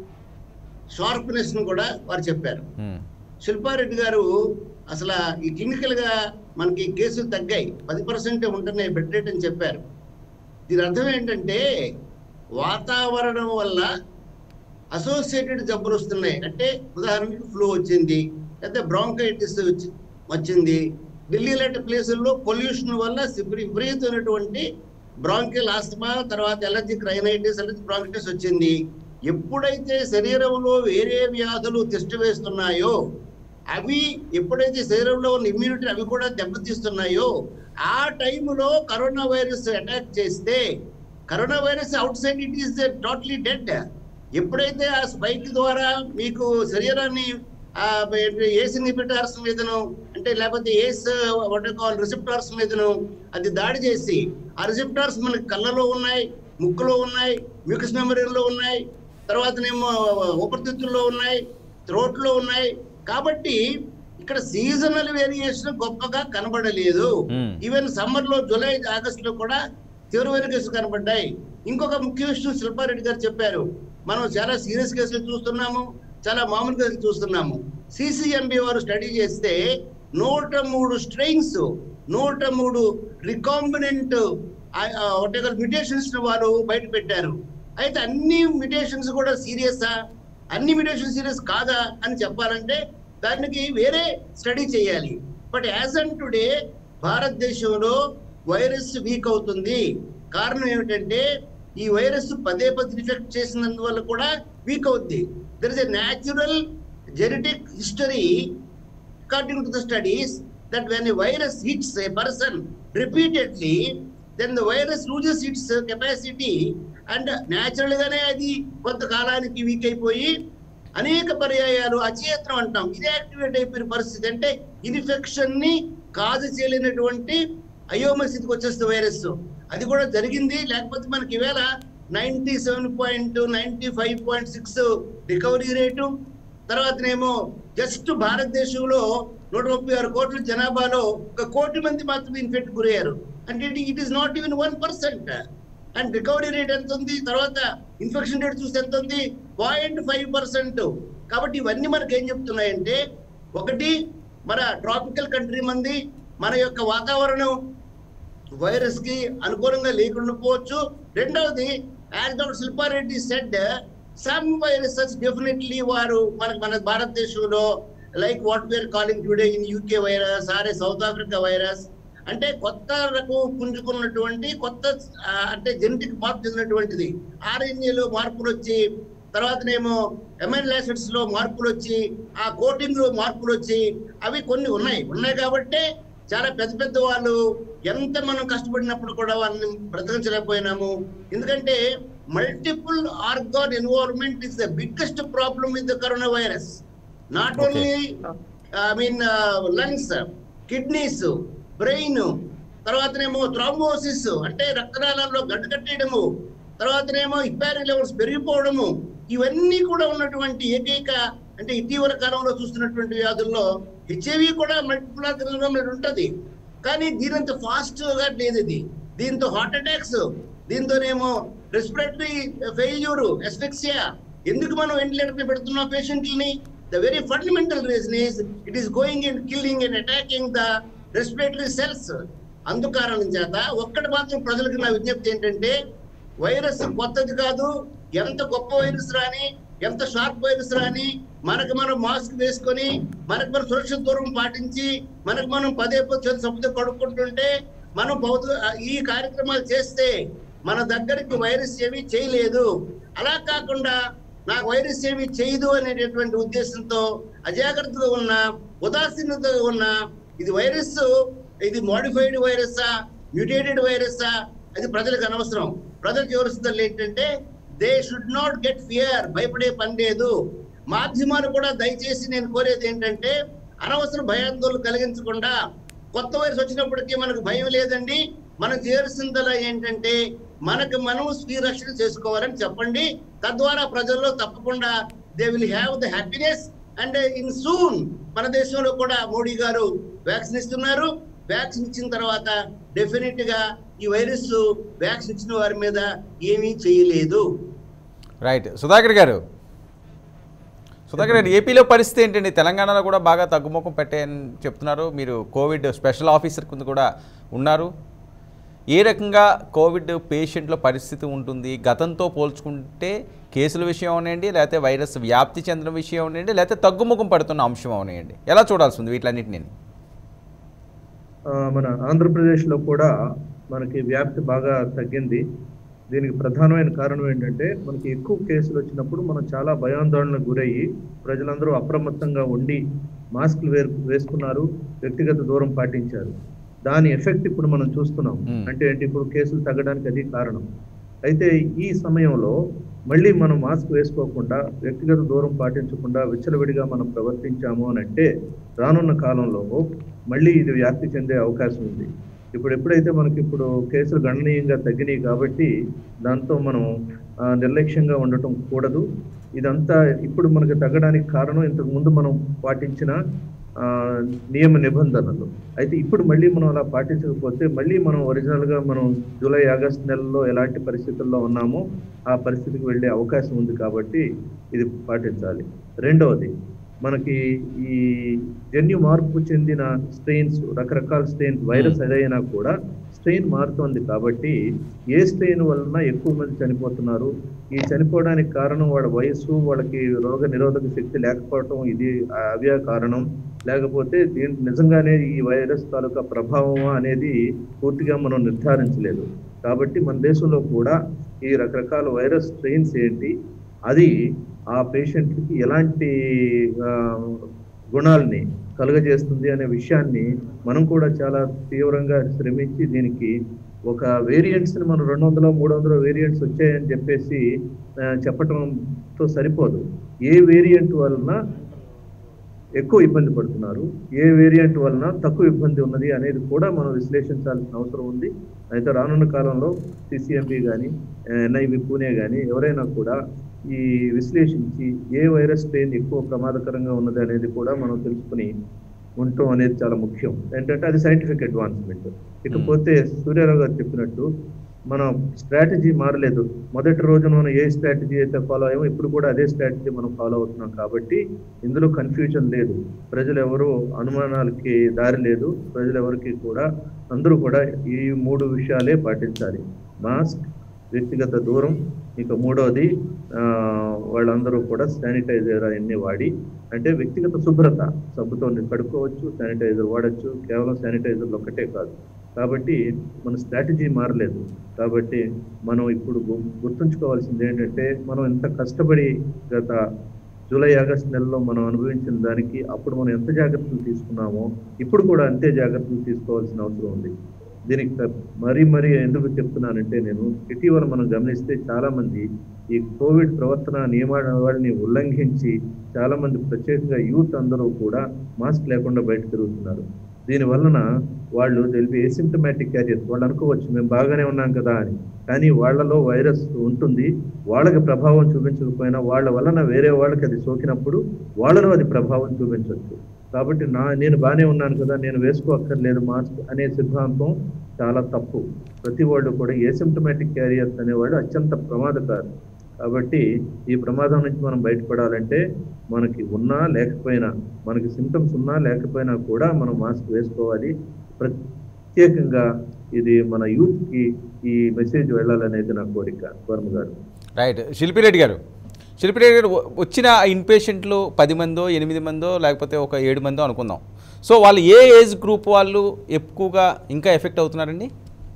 షార్ప్నెస్ ను కూడా వారు చెప్పారు ఉమ్, శిల్పారెడ్డి గారు అసలు ఈ క్లినికల్ గా మనకి కేసులు తగ్గాయి పది పర్సెంట్ ఉంటున్నాయి బెడ్ రేట్ అని చెప్పారు దీని అర్థం ఏంటంటే వాతావరణం వల్ల అసోసియేటెడ్ జబ్బులు వస్తున్నాయి అంటే ఉదాహరణకి ఫ్లూ వచ్చింది లేదా బ్రాంకైటిస్ వచ్చింది ఢిల్లీ లాంటి ప్లేసుల్లో పొల్యూషన్ వల్ల విపరీ- విపరీతమైనటువంటి బ్రాంకియల్ ఆస్తమా తర్వాత ఎలర్జిక్ రైనైటిస్ ఎలర్జిక్ బ్రాంకైటిస్ వచ్చింది ఎప్పుడైతే శరీరంలో వేరే వ్యాధులు తిష్ట వేస్తున్నాయో అవి ఎప్పుడైతే శరీరంలో ఉన్న ఇమ్యూనిటీ అవి కూడా దెబ్బతీస్తున్నాయో ఆ టైంలో కరోనా వైరస్ అటాక్ చేస్తే corona virus outside it is totally dead ఎప్పుడైతే ఆ స్పైక్ ద్వారా మీకు శరీరాన్ని ఏస్ ఇన్హిబిటార్స్ మీదను అంటే లేకపోతే ఏస్ వాట్ కాల్ రిసెప్టార్స్ మీదను అది దాడి చేసి ఆ రిసెప్టార్స్ మనకి కళ్ళలో ఉన్నాయి ముక్కులో ఉన్నాయి మ్యూకస్ మెమరీలో ఉన్నాయి తర్వాతనేమో ఊపిరితిత్తుల్లో ఉన్నాయి throat లో ఉన్నాయి కాబట్టి ఇక్కడ సీజనల్ వేరియేషన్ గొప్పగా కనబడలేదు Hmm. ఈవెన్ సమ్మర్ లో జూలై ఆగస్ట్ లో కూడా తీవ్రమైన కేసులు కనబడ్డాయి ఇంకొక ముఖ్య విషయం శిల్పారెడ్డి గారు చెప్పారు మనం చాలా సీరియస్ కేసులు చూస్తున్నాము చాలా మామూలు కేసులు చూస్తున్నాము సిసిఎంబి వారు స్టడీ చేస్తే నూట మూడు స్ట్రెయిన్స్ నూట మూడు రికాంబినెంట్ మ్యుటేషన్స్ వారు బయట పెట్టారు అయితే అన్ని మ్యుటేషన్స్ కూడా సీరియసా అన్ని మ్యుటేషన్ సీరియస్ కాదా అని చెప్పాలంటే దానికి వేరే స్టడీ చేయాలి బట్ యాజ్ అన్ టుడే భారతదేశంలో వైరస్ వీక్ అవుతుంది కారణం ఏమిటంటే ఈ వైరస్ పదే పదే ఇన్ఫెక్ట్ చేసినందువల్ల కూడా వీక్ అవుద్ది there is a natural genetic history according to the studies that when a virus hits a person repeatedly then the virus loses its uh, capacity and natural గానే అది కొంతకాలానికి వీక్ అయిపోయి అనేక పర్యాయాలు అచేతనం అంటాం ఇది యాక్టివేట్ అయిపోయిన పరిస్థితి అంటే ఇన్ఫెక్షన్ ని కాజు చేయలేనటువంటి అయోమ స్థితికి వచ్చేస్తుంది వైరస్ అది కూడా జరిగింది లేకపోతే మనకి ఈవేళ ninety seven point ninety five point six recovery rate తర్వాతనేమో జస్ట్ భారతదేశంలో నూట ముప్పై ఆరు కోట్ల జనాభాలో ఒక కోటి మంది మాత్రమే ఇన్ఫెక్ట్ గురయ్యారు అంటే it is not even one percent and recovery rate ఎంత ఉంది తర్వాత ఇన్ఫెక్షన్ రేట్ చూస్తే ఎంత ఉంది పాయింట్ ఫైవ్ పర్సెంట్ కాబట్టి ఇవన్నీ మనకి ఏం చెప్తున్నాయంటే ఒకటి మన ట్రాపికల్ కంట్రీ మంది మన యొక్క వాతావరణం వైరస్ కి అనుకూలంగా లేకుండా పోవచ్చు రెండవది as doctor Shilpa Reddy said some viruses definitely వారు మనకు మన భారతదేశంలో like what we're calling today in UK virus or South Africa virus అంటే కొత్త రకం పుంజుకున్నటువంటి కొత్త ఆ, అంటే జెనెటిక్ మార్పు చెందినటువంటిది ఆర్ఎన్ఏలో మార్పులు వచ్చి తర్వాతనేమో ఎమైన్ యాసిడ్స్ లో మార్పులు వచ్చి ఆ కోటింగ్ లో మార్పులు వచ్చి అవి కొన్ని ఉన్నాయి ఉన్నాయి కాబట్టి చాలా పెద్ద పెద్ద వాళ్ళు ఎంత మనం కష్టపడినప్పుడు కూడా వాళ్ళని బ్రతకించలేకపోయినాము ఎందుకంటే multiple organ involvement is the biggest problem with the corona virus not Okay. Only I mean lungs kidneys brain తర్వాతనేమో థ్రాంబోసిస్ అంటే రక్తనాళాల్లో గడ్డ కట్టేయడము తర్వాతనేమో హిపారీ లెవెల్స్ పెరిగిపోవడము ఇవన్నీ కూడా ఉన్నటువంటి ఏకైక అంటే ఇటీవల కాలంలో చూస్తున్నటువంటి వ్యాధుల్లో హెచ్ఐవి కూడా మల్టిపుల్ ఆర్గన్ ఉంటది కానీ దీనంత ఫాస్ట్ గా లేదు ఇది దీంతో హార్ట్ అటాక్స్ దీంతోనేమో రెస్పిరేటరీ ఫెయిల్యూర్ ఎస్ఫెక్సియా ఎందుకు మనం వెంటిలేటర్ పెడుతున్నాం పేషెంట్లని the very fundamental reason is it is going and killing and attacking the respiratory cells అందుకారణం చేత ఒక్కటి మాత్రం ప్రజలకు నా విజ్ఞప్తి ఏంటంటే వైరస్ కొత్తది కాదు ఎంత గొప్ప వైరస్ రాని ఎంత షార్ప్ వైరస్ రాని మనకు మనం మాస్క్ వేసుకొని మనకు మనం సురక్షిత దూరం పాటించి మనకు మనం పదే పదే సభ్యులు కడుక్కుంటుంటే మనం భౌత ఈ కార్యక్రమాలు చేస్తే మన దగ్గరికి వైరస్ ఏమీ చేయలేదు అలా కాకుండా నాకు వైరస్ ఏమీ చేయదు అనేటటువంటి ఉద్దేశంతో అజాగ్రత్తగా ఉన్న ఉదాసీనతగా ఉన్న ఇది వైరస్ ఇది మోడిఫైడ్ వైరస్సా మ్యూటేటెడ్ వైరస్సా అది ప్రజలకు అనవసరం ప్రజలకు వివరిస్తుంది ఏంటంటే they should not get fear భయపడే పని లేదు మాధ్యమాలు కూడా దయచేసి నేను కోరేది ఏంటంటే అనవసర భయాందోళన కలిగించకుండా కొత్త వైరస్ వచ్చినప్పటికీ మనకు భయం లేదండి మనం చేయాల్సిందలా ఏంటంటే మనకు మనం స్వీయ రక్షణ చేసుకోవాలని చెప్పండి తద్వారా ప్రజల్లో తప్పకుండా they will have the happiness and in soon మన దేశంలో కూడా మోడీ గారు వ్యాక్సిన్ ఇస్తున్నారు వ్యాక్సిన్ ఇచ్చిన తర్వాత డెఫినెట్ గా ఈ వైరస్ వ్యాక్సిన్ ఇచ్చిన వారి మీద ఏమీ చేయలేదు రైట్ సుధాకర్ గారు సుధాకర్ గారు ఏపీలో పరిస్థితి ఏంటండి తెలంగాణలో కూడా బాగా తగ్గుముఖం పెట్టాయని చెప్తున్నారు మీరు కోవిడ్ స్పెషల్ ఆఫీసర్ కింద కూడా ఉన్నారు ఏ రకంగా కోవిడ్ పేషెంట్ల పరిస్థితి ఉంటుంది గతంతో పోల్చుకుంటే కేసుల విషయం అవనండి లేకపోతే వైరస్ వ్యాప్తి చెందిన విషయం అవనండి లేకపోతే తగ్గుముఖం పడుతున్న అంశం అవనండి ఎలా చూడాల్సి ఉంది వీటిలన్నింటినీ ఆ, మన ఆంధ్రప్రదేశ్లో కూడా మనకి వ్యాప్తి బాగా తగ్గింది దీనికి ప్రధానమైన కారణం ఏంటంటే మనకి ఎక్కువ కేసులు వచ్చినప్పుడు మనం చాలా భయాందోళనకు గురయ్యి ప్రజలందరూ అప్రమత్తంగా ఉండి మాస్కులు వేరు వేసుకున్నారు వ్యక్తిగత దూరం పాటించారు దాని ఎఫెక్ట్ ఇప్పుడు మనం చూస్తున్నాం Hmm. అంటే ఏంటి ఇప్పుడు కేసులు తగ్గడానికి అది కారణం అయితే ఈ సమయంలో మళ్ళీ మనం మాస్క్ వేసుకోకుండా వ్యక్తిగత దూరం పాటించకుండా విచ్చలవిడిగా మనం ప్రవర్తించాము అని అంటే రానున్న కాలంలో మళ్ళీ ఇది వ్యాప్తి చెందే అవకాశం ఉంది ఇప్పుడు ఎప్పుడైతే మనకి ఇప్పుడు కేసులు గణనీయంగా తగ్గినాయి కాబట్టి దాంతో మనం ఆ, నిర్లక్ష్యంగా ఉండటం కూడదు ఇదంతా ఇప్పుడు మనకి తగ్గడానికి కారణం ఇంతకు ముందు మనం పాటించిన ఆ, నియమ నిబంధనలు అయితే ఇప్పుడు మళ్ళీ మనం అలా పాటించకపోతే మళ్ళీ మనం ఒరిజినల్ గా మనం జూలై ఆగస్ట్ నెలలో ఎలాంటి పరిస్థితుల్లో ఉన్నామో ఆ పరిస్థితికి వెళ్ళే అవకాశం ఉంది కాబట్టి ఇది పాటించాలి రెండవది మనకి ఈ జన్యు మార్పు చెందిన స్ట్రెయిన్స్ రకరకాల స్ట్రెయిన్స్ వైరస్ ఏదైనా కూడా స్ట్రెయిన్ మారుతోంది కాబట్టి ఏ స్ట్రెయిన్ వలన ఎక్కువ మంది చనిపోతున్నారు ఈ చనిపోవడానికి కారణం వాళ్ళ వయస్సు వాళ్ళకి రోగ నిరోధక శక్తి లేకపోవటం ఇది అవే కారణం లేకపోతే దీని నిజంగానే ఈ వైరస్ తాలూకా ప్రభావమా అనేది పూర్తిగా మనం నిర్ధారించలేదు కాబట్టి మన దేశంలో కూడా ఈ రకరకాల వైరస్ స్ట్రెయిన్స్ ఏంటి అది ఆ పేషెంట్కి ఎలాంటి ఆ, గుణాలని కలుగజేస్తుంది అనే విషయాన్ని మనం కూడా చాలా తీవ్రంగా శ్రమించి దీనికి ఒక వేరియంట్స్ ని మనం రెండు వందల మూడు వందల వేరియంట్స్ వచ్చాయని చెప్పేసి ఆ, చెప్పటంతో సరిపోదు ఏ వేరియంట్ వలన ఎక్కువ ఇబ్బంది పడుతున్నారు ఏ వేరియంట్ వలన తక్కువ ఇబ్బంది ఉన్నది అనేది కూడా మనం విశ్లేషించాల్సిన అవసరం ఉంది అయితే రానున్న కాలంలో సిసిఎంబి కానీ ఎన్ఐవి పూణే కానీ ఎవరైనా కూడా ఈ విశ్లేషించి ఏ వైరస్ స్ట్రెయిన్ ఎక్కువ ప్రమాదకరంగా ఉన్నది అనేది కూడా మనం తెలుసుకుని ఉండటం అనేది చాలా ముఖ్యం ఏంటంటే అది సైంటిఫిక్ అడ్వాన్స్మెంట్ ఇకపోతే సూర్యారావు గారు చెప్పినట్టు మన స్ట్రాటజీ మారలేదు మొదటి రోజు మనం ఏ స్ట్రాటజీ అయితే ఫాలో అయ్యామో ఇప్పుడు కూడా అదే స్ట్రాటజీ మనం ఫాలో అవుతున్నాం కాబట్టి ఇందులో కన్ఫ్యూజన్ లేదు ప్రజలు ఎవరు అనుమానాలకి దారి లేదు ప్రజలు ఎవరికి కూడా అందరూ కూడా ఈ మూడు విషయాలే పాటించాలి మాస్క్ వ్యక్తిగత దూరం ఇక మూడవది ఆ, వాళ్ళందరూ కూడా శానిటైజర్ అవన్నీ వాడి అంటే వ్యక్తిగత శుభ్రత సబ్బుతో కడుక్కోవచ్చు శానిటైజర్ వాడచ్చు కేవలం శానిటైజర్లు ఒక్కటే కాదు కాబట్టి మన స్ట్రాటజీ మారలేదు కాబట్టి మనం ఇప్పుడు గు- గుర్తుంచుకోవాల్సింది ఏంటంటే మనం ఎంత కష్టపడి గత జూలై ఆగస్ట్ నెలలో మనం అనుభవించిన దానికి అప్పుడు మనం ఎంత జాగ్రత్తలు తీసుకున్నామో ఇప్పుడు కూడా అంతే జాగ్రత్తలు తీసుకోవాల్సిన అవసరం ఉంది దీనికి త- మరీ మరీ ఎందుకు చెప్తున్నానంటే నేను ఇటీవల మనం గమనిస్తే చాలా మంది ఈ కోవిడ్ ప్రవర్తన నియమావళిని ఉల్లంఘించి చాలా మంది ప్రత్యేకంగా యూత్ అందరూ కూడా మాస్క్ లేకుండా బయట తిరుగుతున్నారు దీని వలన వాళ్ళు తెలిపి ఏసిమ్టమాటిక్ క్యారియర్స్ వాళ్ళు అనుకోవచ్చు మేము బాగానే ఉన్నాం కదా అని కానీ వాళ్ళలో వైరస్ ఉంటుంది వాళ్ళకి ప్రభావం చూపించకపోయినా వాళ్ళ వలన వేరే వాళ్ళకి అది సోకినప్పుడు వాళ్ళలో అది ప్రభావం చూపించవచ్చు కాబట్టి నా నేను బాగానే ఉన్నాను కదా నేను వేసుకోక్కర్లేదు మాస్క్ అనే సిద్ధాంతం చాలా తప్పు ప్రతి వాళ్ళు కూడా ఏసిమ్టమాటిక్ క్యారియర్స్ అనేవాళ్ళు అత్యంత ప్రమాదకారు కాబట్టి ఈ ప్రమాదం నుంచి మనం బయటపడాలంటే మనకి ఉన్నా లేకపోయినా మనకి సిమ్టమ్స్ ఉన్నా లేకపోయినా కూడా మనం మాస్క్ వేసుకోవాలి ప్రత్యేకంగా ఇది మన యూత్ కి ఈ మెసేజ్ వెళ్ళాలనేది నా కోరిక వర్మ గారు రైట్ శిల్పిరెడ్డి గారు శిల్పిరెడ్డి గారు వ- వచ్చిన ఇన్పేషెంట్లు పది మందో ఎనిమిది మందో లేకపోతే ఒక ఏడు మందో అనుకుందాం సో వాళ్ళు ఏ ఏజ్ గ్రూప్ వాళ్ళు ఎక్కువగా ఇంకా ఎఫెక్ట్ అవుతున్నారండి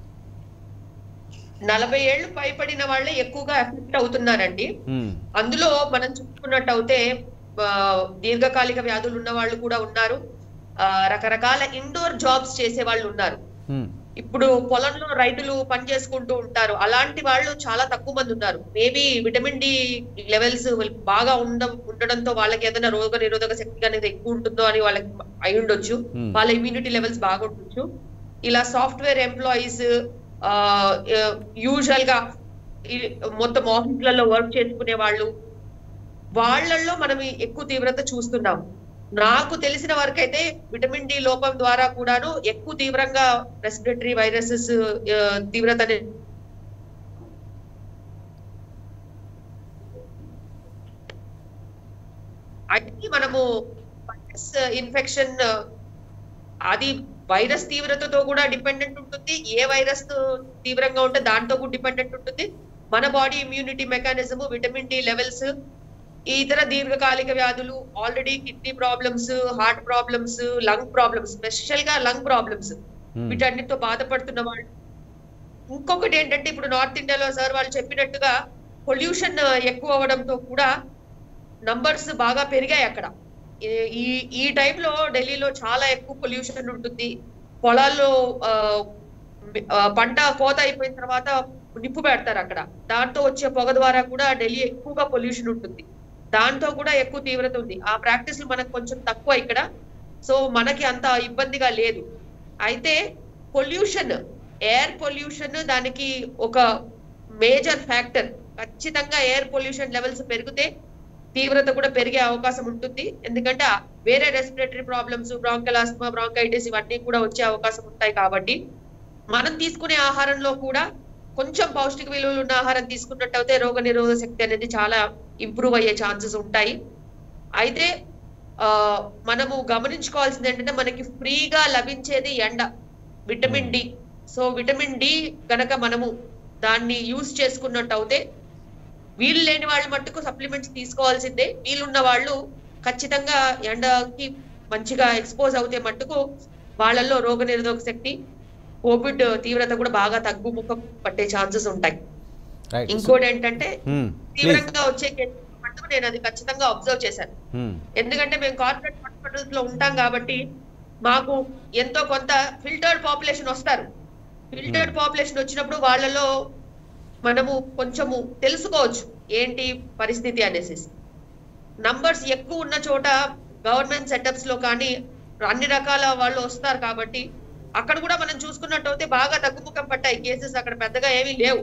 నలభై ఏళ్ళు పైపడిన వాళ్ళే ఎక్కువగా ఎఫెక్ట్ అవుతున్నారండి మ్మ్. అందులో మనం చూసుకున్నట్టయితే ఆ, దీర్ఘకాలిక వ్యాధులు ఉన్న వాళ్ళు కూడా ఉన్నారు ఆ, రకరకాల ఇండోర్ జాబ్స్ చేసే వాళ్ళు ఉన్నారు మ్మ్. ఇప్పుడు పొలంలో రైతులు పని చేసుకుంటూ ఉంటారు అలాంటి వాళ్ళు చాలా తక్కువ మంది ఉన్నారు మేబీ విటమిన్ డి లెవెల్స్ బాగా ఉండ ఉండడంతో వాళ్ళకి ఏదైనా రోగ నిరోధక శక్తి అనేది ఎక్కువ ఉంటుందో అని వాళ్ళకి అయి ఉండొచ్చు Hmm. వాళ్ళ ఇమ్యూనిటీ లెవెల్స్ బాగా ఉండొచ్చు ఇలా సాఫ్ట్వేర్ ఎంప్లాయీస్ యూజువల్ గా ఈ మొత్తం ఆఫీసులలో వర్క్ చేసుకునే వాళ్ళు వాళ్ళల్లో మనం ఈ ఎక్కువ తీవ్రత చూస్తున్నాం నాకు తెలిసిన వరకైతే విటమిన్ డి లోపం ద్వారా కూడాను ఎక్కువ తీవ్రంగా రెస్పిరేటరీ వైరసెస్ తీవ్రత అనేది అది మనము వైరస్ ఇన్ఫెక్షన్ అది వైరస్ తీవ్రతతో కూడా డిపెండెంట్ ఉంటుంది ఏ వైరస్ తీవ్రంగా ఉంటే దాంతో కూడా డిపెండెంట్ ఉంటుంది మన body immunity mechanism vitamin D levels ఈ ఇతర దీర్ఘకాలిక వ్యాధులు already kidney problems heart problems lung problems special గా లంగ్ ప్రాబ్లమ్స్ Hmm. వీటన్నిటితో బాధపడుతున్న వాళ్ళు ఇంకొకటి ఏంటంటే ఇప్పుడు నార్త్ ఇండియాలో సార్ వాళ్ళు చెప్పినట్టుగా పొల్యూషన్ ఎక్కువ అవడంతో కూడా నంబర్స్ బాగా పెరిగాయి అక్కడ ఈ- ఈ ఈ టైంలో ఢిల్లీలో చాలా ఎక్కువ పొల్యూషన్ ఉంటుంది పొలాల్లో ఆ, ఆ, పంట కోత అయిపోయిన తర్వాత నిప్పు పెడతారు అక్కడ దాంతో వచ్చే పొగ ద్వారా కూడా ఢిల్లీ ఎక్కువగా పొల్యూషన్ ఉంటుంది దాంతో కూడా ఎక్కువ తీవ్రత ఉంది ఆ ప్రాక్టీస్ మనకు కొంచెం తక్కువ ఇక్కడ సో మనకి అంత ఇబ్బందిగా లేదు అయితే పొల్యూషన్ ఎయిర్ పొల్యూషన్ దానికి ఒక మేజర్ ఫ్యాక్టర్ ఖచ్చితంగా ఎయిర్ పొల్యూషన్ లెవెల్స్ పెరిగితే తీవ్రత కూడా పెరిగే అవకాశం ఉంటుంది ఎందుకంటే ఆ వేరే respiratory problems bronchial asthma bronchitis ఇవన్నీ కూడా వచ్చే అవకాశం ఉంటాయి కాబట్టి మనం తీసుకునే ఆహారంలో కూడా కొంచెం పౌష్టిక విలువలు ఉన్న ఆహారం తీసుకున్నట్టయితే రోగ నిరోధక శక్తి అనేది చాలా ఇంప్రూవ్ అయ్యే ఛాన్సెస్ ఉంటాయి అయితే ఆ మనము గమనించుకోవాల్సింది ఏంటంటే మనకి ఫ్రీగా లభించేది ఎండ vitamin D so vitamin D గనక మనము దాన్ని యూజ్ చేసుకున్నట్టు అయితే వీలు లేని వాళ్ళు మట్టుకు సప్లిమెంట్స్ తీసుకోవాల్సిందే వీలున్న వాళ్ళు ఖచ్చితంగా ఎండకి మంచిగా ఎక్స్పోజ్ అవుతే మట్టుకు వాళ్ళల్లో రోగ నిరోధక శక్తి కోవిడ్ తీవ్రత కూడా బాగా తగ్గుముఖం పట్టే ఛాన్సెస్ ఉంటాయి రైట్ ఇంకోటి ఏంటంటే ప్లీజ్ తీవ్రంగా వచ్చే కేసులు మట్టుకు నేను అది ఖచ్చితంగా అబ్జర్వ్ చేశాను ఎందుకంటే మేము కార్పొరేట్ హాస్పిటల్స్ లో ఉంటాం కాబట్టి మాకు ఎంతో కొంత ఫిల్టర్డ్ పాపులేషన్ వస్తారు ఫిల్టర్డ్ పాపులేషన్ వచ్చినప్పుడు వాళ్ళలో మనము కొంచెము తెలుసుకోవచ్చు ఏంటి పరిస్థితి అనేసి నంబర్స్ ఎక్కువ ఉన్న చోట గవర్నమెంట్ సెటప్స్ లో కానీ అన్ని రకాల వాళ్ళు వస్తారు కాబట్టి అక్కడ కూడా మనం చూసుకున్నట్టు అయితే బాగా తగ్గుముఖం పట్టాయి కేసెస్ అక్కడ పెద్దగా ఏమీ లేవు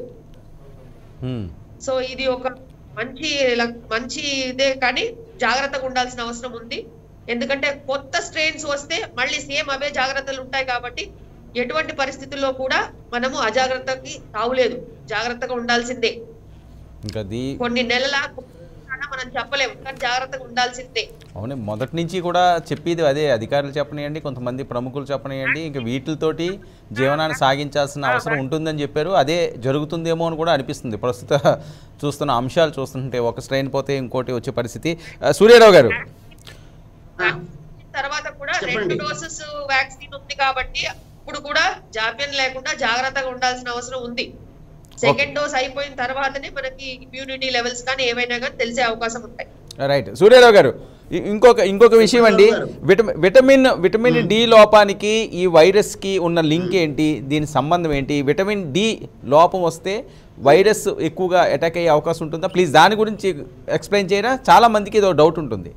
సో ఇది ఒక మంచి లక్- మంచి ఇదే కానీ జాగ్రత్తగా ఉండాల్సిన అవసరం ఉంది ఎందుకంటే కొత్త స్ట్రెయిన్స్ వస్తే మళ్ళీ సేమ్ అవే జాగ్రత్తలు ఉంటాయి కాబట్టి ఎటువంటి పరిస్థితుల్లో కూడా మనము అజాగ్రత్తకి తావులేదు జాగ్రత్తగా ఉండాల్సిందే ఇంకా దీ కొన్ని నెలల మనం చెప్పలేము కానీ జాగ్రత్తగా ఉండాల్సిందే అవునే మొదటి నుంచి కూడా చెప్పేది అదే అధికారులు చెప్పనియండి కొంతమంది ప్రముఖులు చెప్పనియండి ఇంకా వీటితోటి జీవనాన్ని సాగించాల్సిన అవసరం ఉంటుందని చెప్పారు అదే జరుగుతుందేమో అని కూడా అనిపిస్తుంది ప్రస్తుత చూస్తున్న అంశాలు చూస్తుంటే ఒక స్ట్రెయిన్ పోతే ఇంకోటి వచ్చే పరిస్థితి ఆ, సూర్యారావు గారు ఆ, తర్వాత కూడా చెప్పండి. రెండు డోసెస్ వ్యాక్సిన్ ఉంది కాబట్టి ఇప్పుడు కూడా జాప్యం లేకుండా జాగ్రత్తగా ఉండాల్సిన అవసరం ఉంది సెకండ్ డోస్ అయిపోయిన తర్వాతనే మనకి ఇమ్యూనిటీ లెవెల్స్ కానీ ఏవైనా కానీ తెలిసే అవకాశం ఉంటాయి రైట్ సూర్యారావు గారు ఇ- ఇంకొక ఇంకొక విషయం అండి విటమిన్ విటమిన్ విటమిన్ డి లోపానికి ఈ వైరస్కి ఉన్న లింక్ ఏంటి దీని సంబంధం ఏంటి విటమిన్ డి లోపం వస్తే వైరస్ ఎక్కువగా అటాక్ అయ్యే అవకాశం ఉంటుందా ప్లీజ్ దాని గురించి ఎక్స్ప్లెయిన్ చేయరా చాలా మందికి ఇది డౌట్ ఉంటుంది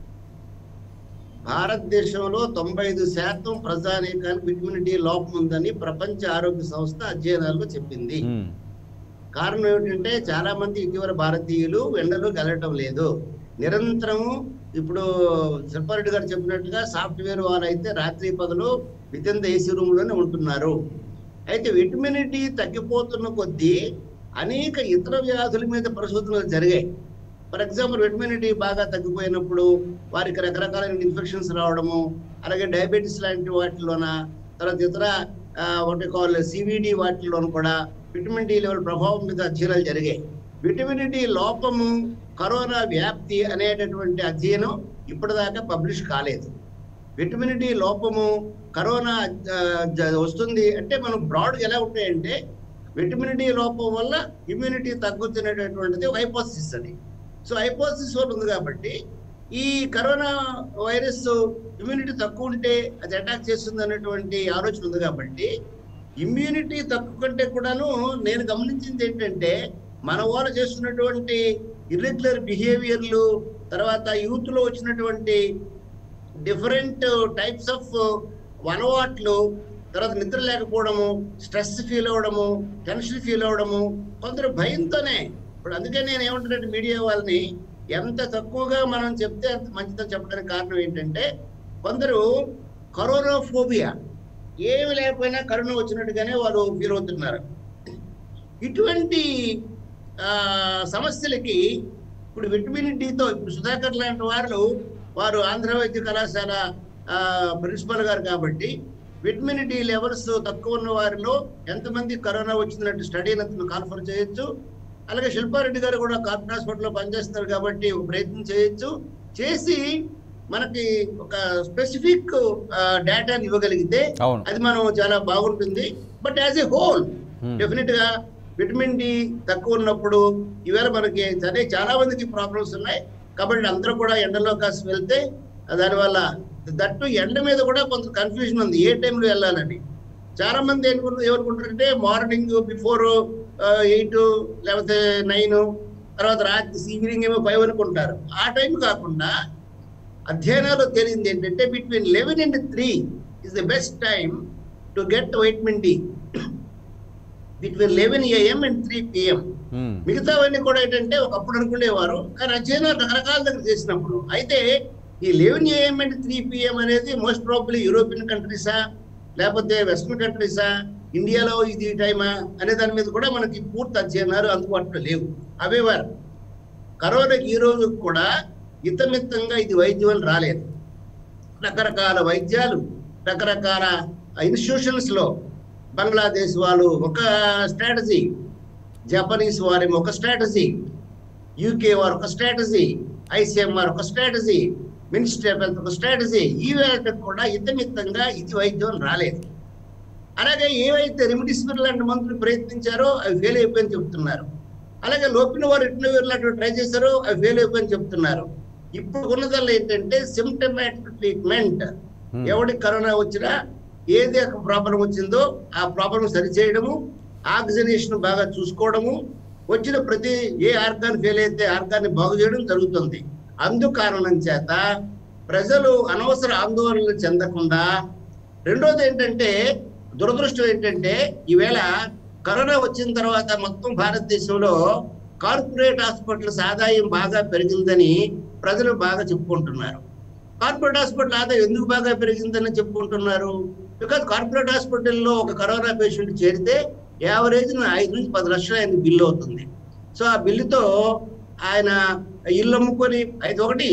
భారతదేశంలో తొంభై ఐదు శాతం ప్రజానీకానికి విటమిన్ డి లోపం ఉందని ప్రపంచ ఆరోగ్య సంస్థ అధ్యయనాల్లో చెప్పింది మ్మ్. కారణం ఏమిటంటే చాలా మంది ఇటీవల భారతీయులు ఎండలో వెళ్ళటం లేదు నిరంతరము ఇప్పుడు శిల్పారెడ్డి గారు చెప్పినట్టుగా సాఫ్ట్వేర్ వాళ్ళైతే రాత్రి పగలు within the AC room లోనే ఉంటున్నారు అయితే విటమిన్ డి తగ్గిపోతున్న కొద్దీ అనేక ఇతర వ్యాధుల మీద పరిశోధనలు జరిగాయి ఫర్ ఎగ్జాంపుల్ విటమిన్ డి బాగా తగ్గిపోయినప్పుడు వారికి రకరకాలైన ఇన్ఫెక్షన్స్ రావడము అలాగే డయాబెటీస్ లాంటి వాటిలోన తర్వాత ఇతర ఒకటి కాల్ సివిడి వాటిలోను కూడా విటమిన్ డి లెవెల్ ప్రభావం మీద అధ్యయనాలు జరిగాయి విటమిన్ డి లోపము కరోనా వ్యాప్తి అనేటటువంటి అధ్యయనం ఇప్పటిదాకా పబ్లిష్ కాలేదు విటమిన్ డి లోపము కరోనా ఆ, జ- వస్తుంది అంటే మనం బ్రాడ్ ఎలా ఉంటాయంటే విటమిన్ డి లోపం వల్ల ఇమ్యూనిటీ తగ్గుతున్నటువంటిది ఒక హైపోసిస్ అది సో హైపోసిస్ ఒకటి ఉంది కాబట్టి ఈ కరోనా వైరస్ ఇమ్యూనిటీ తక్కువ ఉంటే అది అటాక్ చేస్తుంది అన్నటువంటి ఆలోచన ఉంది కాబట్టి ఇమ్యూనిటీ తక్కువ కంటే కూడాను నేను గమనించింది ఏంటంటే మన వాళ్ళు చేస్తున్నటువంటి ఇర్రెగ్యులర్ బిహేవియర్లు తర్వాత యూత్ లో వచ్చినటువంటి డిఫరెంట్ టైప్స్ ఆఫ్ అలవాట్లు తర్వాత నిద్ర లేకపోవడము స్ట్రెస్ ఫీల్ అవ్వడము టెన్షన్ ఫీల్ అవ్వడము కొందరు భయంతోనే ఇప్పుడు అందుకే నేను ఏమంటానంటే మీడియా వాళ్ళని ఎంత తక్కువగా మనం చెప్తే అంత మంచిదని చెప్పడానికి కారణం ఏంటంటే కొందరు కరోనా ఫోబియా ఏమి లేకపోయినా కరోనా వచ్చినట్టుగానే వారు ఫీల్ అవుతున్నారు ఇటువంటి ఆ, సమస్యలకి ఇప్పుడు విటమిన్ డితో ఇప్పుడు సుధాకర్ లాంటి వారు వారు ఆంధ్ర వైద్య కళాశాల ప్రిన్సిపల్ గారు కాబట్టి విటమిన్ డి లెవెల్స్ తక్కువ ఉన్న వారిలో ఎంతమంది కరోనా వచ్చిందన్నట్టు స్టడీని అతను కాన్ఫర్ చేయొచ్చు అలాగే శిల్పారెడ్డి గారు కూడా కార్పొరేట్ హాస్పిటల్లో పనిచేస్తారు కాబట్టి ఒక ప్రయత్నం చేయొచ్చు చేసి మనకి ఒక స్పెసిఫిక్ డేటాని ఇవ్వగలిగితే అవును అది మనం చాలా బాగుంటుంది but as a whole Hmm. Definite గా విటమిన్ డి తక్కువ ఉన్నప్పుడు ఈవేళ మనకి సరే చాలా మందికి ప్రాబ్లమ్స్ ఉన్నాయి కాబట్టి అందరూ కూడా ఎండలో కాసి వెళ్తే దానివల్ల దట్టు ఎండ మీద కూడా కొంత కన్ఫ్యూజన్ ఉంది ఏ టైంలో వెళ్ళాలని చాలా మంది ఏమనుకుంటారు ఏమనుకుంటారంటే మార్నింగ్ బిఫోర్ ఎయిట్ లేకపోతే నైన్ తర్వాత రాత్రి ఈవినింగ్ ఏమో ఫైవ్ అనుకుంటారు ఆ టైం కాకుండా అధ్యయనాలు తేలింది ఏంటంటే between eleven and three is the best time to get vitamin D between eleven AM and three PM um. మిగతావన్నీ కూడా ఏంటంటే ఒకప్పుడు అనుకునేవారు కానీ అధ్యయనాలు రకరకాల దగ్గర చేసినప్పుడు అయితే ఈ eleven AM and three PM అనేది మోస్ట్ ప్రాబ్లీ యూరోపియన్ కంట్రీసా లేకపోతే వెస్ట్రన్ కంట్రీసా ఇండియాలో ఇది టైమా అనే దాని మీద కూడా మనకి పూర్తి అధ్యయనాలు అందుబాటులో లేవు అవేవారు కరోనాకి ఈ రోజు కూడా ఇతమిత్తంగా ఇది వైద్యం అని రాలేదు రకరకాల వైద్యాలు రకరకాల ఇన్స్టిట్యూషన్స్ లో బంగ్లాదేశ్ వాళ్ళు ఒక స్ట్రాటజీ జపనీస్ వారి ఒక స్ట్రాటజీ యూకే వారు ఒక స్ట్రాటజీ ఐసీఎంఆర్ ఒక స్ట్రాటజీ మినిస్ట్రీ ఆఫ్ హెల్త్ ఒక స్ట్రాటజీ ఈ వేళ కూడా ఇతమిత్తంగా ఇది వైద్యం రాలేదు అలాగే ఏవైతే రెమిడిసివిర్ లాంటి మందులు ప్రయత్నించారో అవి ఫెయిల్ అయిపోయని చెప్తున్నారు అలాగే లోపిన వారు ఇట్నవీర్ లాంటివి ట్రై చేశారో అవి ఫెయిల్ అయిపోయని చెప్తున్నారు ఇప్పుడు ఉన్నదల్లా ఏంటంటే సిమ్టమాటిక్ ట్రీట్మెంట్ Hmm. ఎవరికి కరోనా వచ్చినా ఏది ప్రాబ్లం వచ్చిందో ఆ ప్రాబ్లం సరిచేయడము ఆక్సిజనేషన్ బాగా చూసుకోవడము వచ్చిన ప్రతి ఏ ఆర్గాన్ ఫెయిల్ అయితే ఆర్గాన్ని బాగు చేయడం జరుగుతుంది అందు కారణం చేత ప్రజలు అనవసర ఆందోళనలు చెందకుండా రెండోది ఏంటంటే దురదృష్టం ఏంటంటే ఈవేళ కరోనా వచ్చిన తర్వాత మొత్తం భారతదేశంలో కార్పొరేట్ హాస్పిటల్స్ ఆదాయం బాగా పెరిగిందని ప్రజలు బాగా చెప్పుకుంటున్నారు కార్పొరేట్ హాస్పిటల్ ఆదాయం ఎందుకు బాగా పెరిగిందని చెప్పుకుంటున్నారు బికాజ్ కార్పొరేట్ హాస్పిటల్లో ఒక కరోనా పేషెంట్ చేరితే యావరేజ్ ఐదు నుంచి పది లక్షలు ఆయన బిల్లు అవుతుంది సో ఆ బిల్లుతో ఆయన ఇల్లు అమ్ముకొని అయితే ఒకటి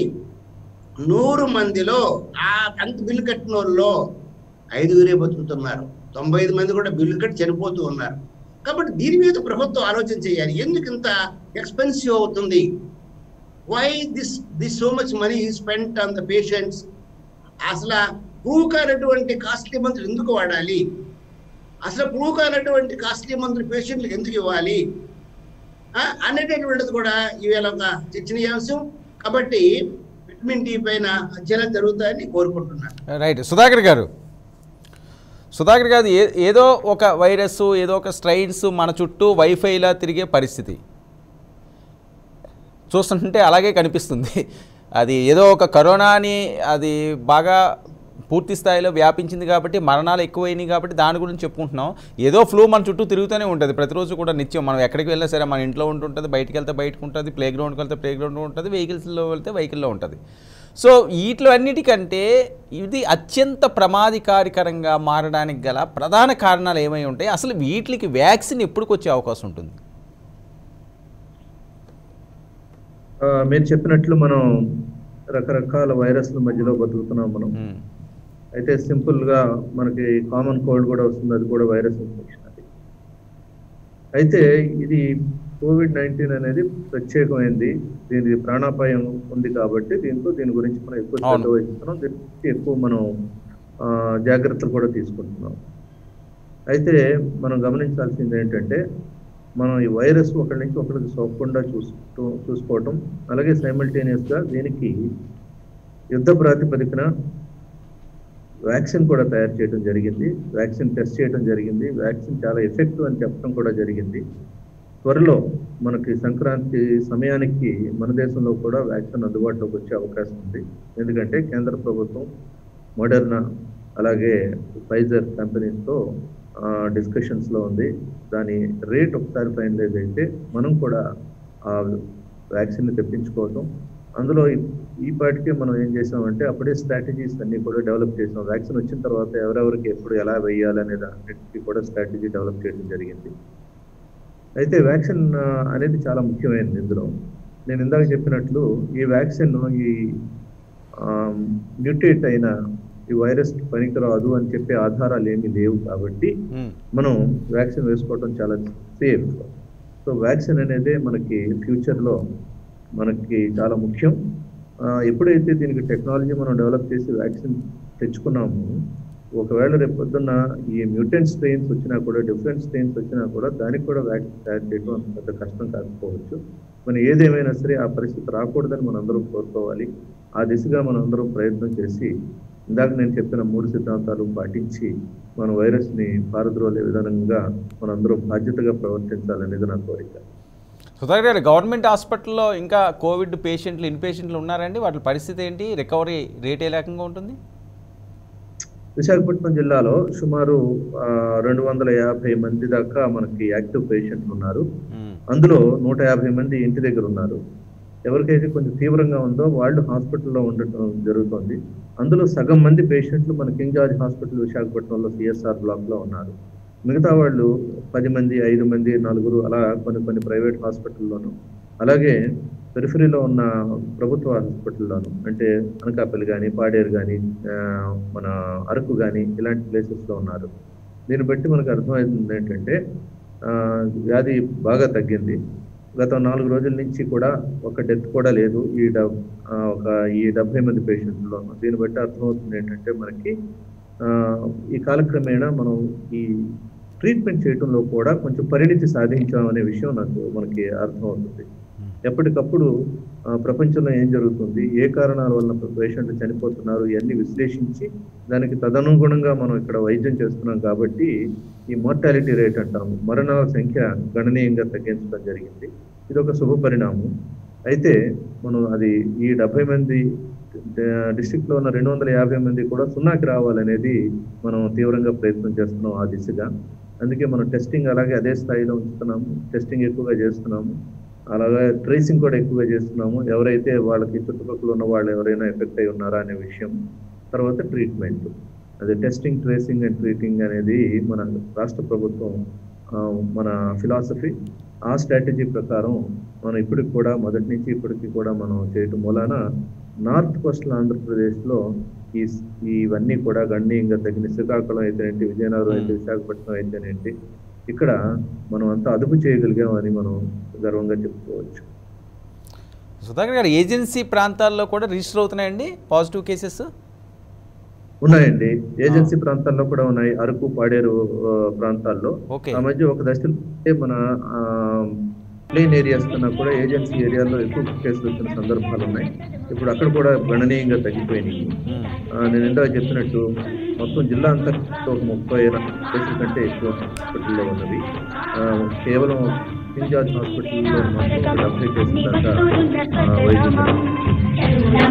నూరు మందిలో ఆ అంత బిల్లు కట్టిన వాళ్ళలో ఐదుగురే బతుకుతున్నారు తొంభై ఐదు మంది కూడా బిల్లు కట్టి చనిపోతూ ఉన్నారు కాబట్టి దీని మీద ప్రభుత్వం ఆలోచన చేయాలి ఎందుకు ఇంత ఎక్స్పెన్సివ్ అవుతుంది why this this so much money spent on the patients అసలు ప్రూవ్ కానటువంటి కాస్ట్లీ మందులు ఎందుకు వాడాలి అసలు ప్రూవ్ కానటువంటి కాస్ట్లీ మందులు పేషెంట్లకు ఎందుకు ఇవ్వాలి ఆ, అనేటటువంటిది కూడా ఈవేళ ఒక చర్చనీయాంశం కాబట్టి విటమిన్ డి పైన అధ్యయనం జరుగుతాయని కోరుకుంటున్నాను రైట్ సుధాకర్ గారు సుధాకర్ గారు ఏ ఏదో ఒక వైరస్ ఏదో ఒక స్ట్రైన్స్ మన చుట్టూ వైఫైలా తిరిగే పరిస్థితి చూస్తుంటే అలాగే కనిపిస్తుంది అది ఏదో ఒక కరోనాని అది బాగా పూర్తి స్థాయిలో వ్యాపించింది కాబట్టి మరణాలు ఎక్కువైనాయి కాబట్టి దాని గురించి చెప్పుకుంటున్నాం ఏదో ఫ్లూ మన చుట్టూ తిరుగుతూనే ఉంటుంది ప్రతిరోజు కూడా నిత్యం మనం ఎక్కడికి వెళ్ళినా సరే మన ఇంట్లో ఉంటుంటుంది బయటికి వెళ్తే బయటకు ఉంటుంది ప్లే గ్రౌండ్కి వెళ్తే ప్లే గ్రౌండ్ ఉంటుంది వెహికల్స్లో వెళ్తే వెహికల్లో ఉంటుంది సో వీటిలో అన్నిటికంటే ఇది అత్యంత ప్రమాదకారికరంగా మారడానికి గల ప్రధాన కారణాలు ఏమై ఉంటాయి అసలు వీటికి వ్యాక్సిన్ ఎప్పుడుకి వచ్చే అవకాశం ఉంటుంది ఆ, మీరు చెప్పినట్లు మనం రకరకాల వైరస్ల మధ్యలో బతుకుతున్నాం మనం మ్మ్. అయితే సింపుల్ గా మనకి కామన్ కోల్డ్ కూడా వస్తుంది అది కూడా వైరస్ ఇన్ఫెక్షన్ అది అయితే ఇది కోవిడ్ నైన్టీన్ అనేది ప్రత్యేకమైంది దీని ప్రాణాపాయం ఉంది కాబట్టి దీంతో దీని గురించి మనం ఎక్కువ శ్రద్ధ అవును. వహిస్తున్నాం దీని గురించి ఎక్కువ మనం ఆ, జాగ్రత్తలు కూడా తీసుకుంటున్నాం అయితే మనం గమనించాల్సింది ఏంటంటే మనం ఈ వైరస్ ఒకరి నుంచి ఒకరికి సోకకుండా చూసుకో చూసుకోవటం అలాగే simultaneous గా దీనికి యుద్ధ ప్రాతిపదికన వ్యాక్సిన్ కూడా తయారు చేయడం జరిగింది వ్యాక్సిన్ టెస్ట్ చేయడం జరిగింది వ్యాక్సిన్ చాలా ఎఫెక్టివ్ అని చెప్పడం కూడా జరిగింది త్వరలో మనకి సంక్రాంతి సమయానికి మన దేశంలో కూడా వ్యాక్సిన్ అందుబాటులోకి వచ్చే అవకాశం ఉంది ఎందుకంటే కేంద్ర ప్రభుత్వం మోడర్నా అలాగే ఫైజర్ కంపెనీస్తో డిస్కషన్స్లో ఉంది దాని రేట్ ఒకసారి ఫైనలైజ్ అయితే మనం కూడా ఆ వ్యాక్సిన్ తెప్పించుకోవటం అందులో ఈ- ఈ పాటికే మనం ఏం చేసామంటే అప్పుడే స్ట్రాటజీస్ అన్ని కూడా డెవలప్ చేసాం వ్యాక్సిన్ వచ్చిన తర్వాత ఎవరెవరికి ఎప్పుడు ఎలా వేయాలి అనే దానికి కూడా స్ట్రాటజీ డెవలప్ చేయడం జరిగింది అయితే వ్యాక్సిన్ ఆ, అనేది చాలా ముఖ్యమైనది ఇందులో నేను ఇందాక చెప్పినట్లు ఈ వ్యాక్సిన్ ఈ మ్యూటేట్ అయిన ఈ వైరస్ పనికిరాదు అని చెప్పే ఆధారాలు ఏమీ లేవు కాబట్టి ఉమ్, మనం వ్యాక్సిన్ వేసుకోవడం చాలా సేఫ్ సో వ్యాక్సిన్ అనేది మనకి ఫ్యూచర్లో మనకి చాలా ముఖ్యం ఆ, ఎప్పుడైతే దీనికి టెక్నాలజీ మనం డెవలప్ చేసి వ్యాక్సిన్ తెచ్చుకున్నామో ఒకవేళ రేపు పొద్దున్న ఈ మ్యూటెంట్ స్ట్రెయిన్స్ వచ్చినా కూడా డిఫరెంట్ స్ట్రెయిన్స్ వచ్చినా కూడా దానికి కూడా వ్యాక్సిన్ తయారు చేయడం అంత పెద్ద కష్టం కాకపోవచ్చు మనం ఏదేమైనా సరే ఆ పరిస్థితి రాకూడదని మనందరం కోరుకోవాలి ఆ దిశగా మనందరం ప్రయత్నం చేసి ఇందాక నేను చెప్పిన మూడు సిద్ధాంతాలు పాటించి మన వైరస్ ని పారద్రోలే విధానంగా మనందరం బాధ్యతగా ప్రవర్తించాలనేది నా కోరిక సుధాకర్ గారు గవర్నమెంట్ హాస్పిటల్లో ఇంకా కోవిడ్ పేషెంట్లు ఇన్ పేషెంట్లు ఉన్నారండి వాటి పరిస్థితి ఏంటి రికవరీ రేట్ ఏ రకంగా ఉంటుంది విశాఖపట్నం జిల్లాలో సుమారు ఆ, రెండు వందల యాభై మంది దాకా మనకి యాక్టివ్ పేషెంట్లు ఉన్నారు ఉమ్, అందులో నూట యాభై మంది ఇంటి దగ్గర ఉన్నారు ఎవరికైతే కొంచెం తీవ్రంగా ఉందో వాళ్ళు హాస్పిటల్లో ఉండటం జరుగుతుంది అందులో సగం మంది పేషెంట్లు మన కింగ్ జార్జ్ హాస్పిటల్ విశాఖపట్నంలో సిఎస్ఆర్ బ్లాక్ లో ఉన్నారు మిగతా వాళ్ళు పది మంది ఐదు మంది నలుగురు అలా కొన్ని కొన్ని ప్రైవేట్ హాస్పిటల్లోను అలాగే పెరిఫరీలో ఉన్న ప్రభుత్వ హాస్పిటల్లోను అంటే అనకాపల్లి కానీ పాడేరు కానీ మన అరకు కానీ ఇలాంటి ప్లేసెస్లో ఉన్నారు దీన్ని బట్టి మనకు అర్థమవుతుంది ఏంటంటే ఆ, వ్యాధి బాగా తగ్గింది గత నాలుగు రోజుల నుంచి కూడా ఒక డెత్ కూడా లేదు ఈ డబ్ ఆ, ఒక ఈ డెబ్బై మంది పేషెంట్లో దీన్ని బట్టి అర్థమవుతుంది ఏంటంటే మనకి ఆ, ఈ కాలక్రమేణా మనం ఈ ట్రీట్మెంట్ చేయడంలో కూడా కొంచెం పరిణితి సాధించాం అనే విషయం నాకు మనకి అర్థమవుతుంది ఎప్పటికప్పుడు ఆ, ప్రపంచంలో ఏం జరుగుతుంది ఏ కారణాల వల్ల పేషెంట్లు చనిపోతున్నారు ఇవన్నీ విశ్లేషించి దానికి తదనుగుణంగా మనం ఇక్కడ వైద్యం చేస్తున్నాం కాబట్టి ఈ మార్టాలిటీ రేట్ అంటాము మరణాల సంఖ్య గణనీయంగా తగ్గించడం జరిగింది ఇది ఒక శుభ పరిణామం అయితే మనం అది ఈ డెబ్బై మంది డిస్టిక్ లో ఉన్న రెండు వందల యాభై మంది కూడా సున్నాకి రావాలనేది మనం తీవ్రంగా ప్రయత్నం చేస్తున్నాం ఆ దిశగా అందుకే మనం టెస్టింగ్ అలాగే అదే స్థాయిలో ఉంచుతున్నాము టెస్టింగ్ ఎక్కువగా చేస్తున్నాము అలాగే ట్రేసింగ్ కూడా ఎక్కువగా చేస్తున్నాము ఎవరైతే వాళ్ళకి చుట్టుపక్కల ఉన్న వాళ్ళు ఎవరైనా ఎఫెక్ట్ అయి ఉన్నారా అనే విషయం తర్వాత ట్రీట్మెంట్ అదే టెస్టింగ్ ట్రేసింగ్ అండ్ ట్రీటింగ్ అనేది మన రాష్ట్ర ప్రభుత్వం ఆ, మన ఫిలాసఫీ ఆ స్ట్రాటజీ ప్రకారం మనం ఇప్పటికి కూడా మొదటి నుంచి ఇప్పటికి కూడా మనం చేయటం మూలాన నార్త్ కోస్టల్ ఆంధ్రప్రదేశ్లో ఈ ఇవన్నీ కూడా గణనీయంగా తగిన శ్రీకాకుళం అయితేనేంటి విజయనగరం అయితే విశాఖపట్నం అయితేనేంటి ఇక్కడ మనం అంతా అదుపు చేయగలిగామని మనం గర్వంగా చెప్పుకోవచ్చు సుధాకర్ గారు ఏజెన్సీ ప్రాంతాల్లో కూడా రిజిస్టర్ అవుతున్నాయండి పాజిటివ్ కేసెస్ ఉన్నాయండి ఏజెన్సీ ప్రాంతాల్లో కూడా ఉన్నాయి అరకు పాడేరు ఆ, ప్రాంతాల్లో ఓకే ఆ మధ్య ఒక దశలో అంటే మన ప్లేన్ ఏరియాస్ కన్నా కూడా ఏజెన్సీ ఏరియాలో ఎక్కువ కేసులు వచ్చిన సందర్భాలు ఉన్నాయి ఇప్పుడు అక్కడ కూడా గణనీయంగా తగ్గిపోయినాయి ఉమ్, ఆ, నేను ఇందాక చెప్పినట్టు మొత్తం జిల్లా అంతా ఒక ముప్పై కేసుల కంటే ఎక్కువ హాస్పిటల్లో ఉన్నవి ఆ, కేవలం కింగ్ జార్జ్ హాస్పిటల్లో మాత్రం ఒక డెబ్బై కేసుల దాకా ఆ, వైద్యం జరుగుతుంది.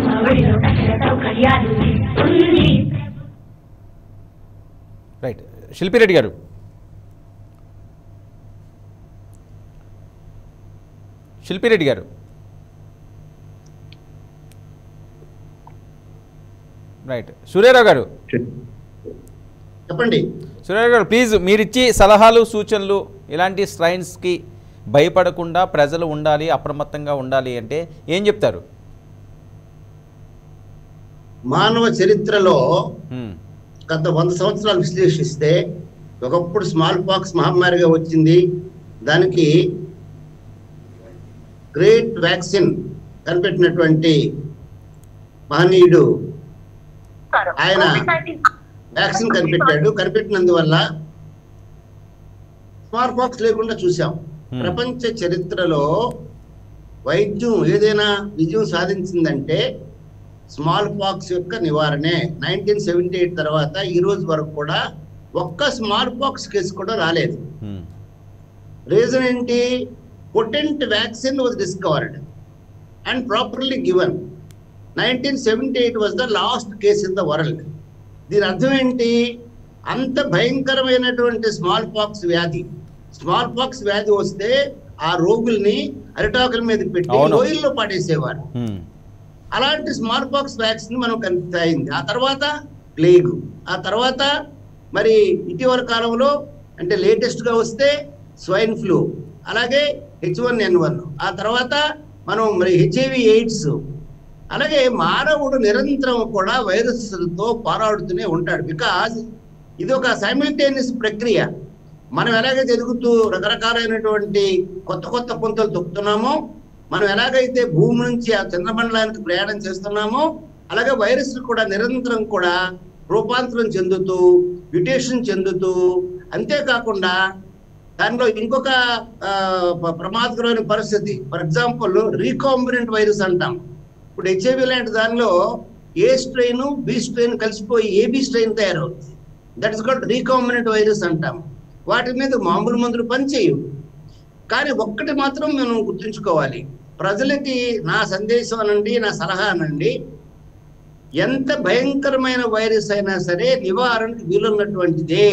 రైట్ శిల్పిరెడ్డి గారు శిల్పిరెడ్డి గారు రైట్ సూర్యారావు గారు చెప్పండి సూర్యారావు గారు ప్లీజ్ మీరిచ్చి సలహాలు సూచనలు ఇలాంటి స్ట్రైన్స్కి భయపడకుండా ప్రజలు ఉండాలి అప్రమత్తంగా ఉండాలి అంటే ఏం చెప్తారు మానవ చరిత్రలో ఉమ్, గత వంద సంవత్సరాలు విశ్లేషిస్తే ఒకప్పుడు స్మాల్ పాక్స్ మహమ్మారిగా వచ్చింది దానికి గ్రేట్ వ్యాక్సిన్ కనిపెట్టినటువంటి మహనీయుడు ఆయన వ్యాక్సిన్ కనిపెట్టాడు కనిపెట్టినందువల్ల స్మాల్ పాక్స్ లేకుండా చూసాం Hmm. ప్రపంచ చరిత్రలో వైద్యం ఏదైనా విజయం సాధించిందంటే స్మాల్ పాక్స్ యొక్క నివారణే నైన్టీన్ సెవెంటీ ఎయిట్ తర్వాత ఈ రోజు వరకు కూడా ఒక్క స్మాల్ పాక్స్ కేసు కూడా రాలేదు ఉమ్, రీజన్ ఏంటి potent vaccine was discovered and properly given nineteen seventy eight was the last case in the world దీని అర్థం ఏంటి అంత భయంకరమైనటువంటి స్మాల్ పాక్స్ వ్యాధి స్మాల్ పాక్స్ వ్యాధి వస్తే ఆ రోగుల్ని అరిటాకుల మీద పెట్టి అవును. లోయల్లో పాడేసేవారు ఉమ్, అలాంటి స్మాల్ పాక్స్ వ్యాక్సిన్ మనం కనిపిస్తా అయింది ఆ తర్వాత ప్లేగ్ ఆ తర్వాత మరి ఇటీవల కాలంలో అంటే లేటెస్ట్ గా వస్తే స్వైన్ ఫ్లూ అలాగే హెచ్ వన్ ఎన్ వన్ ఆ తర్వాత మనం మరి హెచ్ఐవి ఎయిడ్స్ అలాగే మానవుడు నిరంతరం కూడా వైరస్లతో పోరాడుతూనే ఉంటాడు బికాజ్ ఇది ఒక సైమిల్టేనియస్ ప్రక్రియ మనం ఎలాగ జరుగుతూ రకరకాలైనటువంటి కొత్త కొత్త పుంతలు తొక్కుతున్నామో మనం ఎలాగైతే భూమి నుంచి ఆ చంద్రమండలానికి ప్రయాణం చేస్తున్నామో అలాగే వైరస్ కూడా నిరంతరం కూడా రూపాంతరం చెందుతూ మ్యుటేషన్ చెందుతూ అంతేకాకుండా దానిలో ఇంకొక ఆ, ప- ప్రమాదకరమైన పరిస్థితి ఫర్ ఎగ్జాంపుల్ రీకాంబినెంట్ వైరస్ అంటాం ఇప్పుడు హెచ్ఐవి లాంటి దానిలో ఏ స్ట్రెయిన్ బి స్ట్రెయిన్ కలిసిపోయి ఏబి స్ట్రెయిన్ తయారవుతుంది that is called recombinant virus అంటాం వాటి మీద మామూలు మందులు పనిచేయవు కానీ ఒక్కటి మాత్రం మనం గుర్తుంచుకోవాలి ప్రజలకి నా సందేశం అనండి నా సలహా అనండి ఎంత భయంకరమైన వైరస్ అయినా సరే నివారణకు వీలున్నటువంటిదే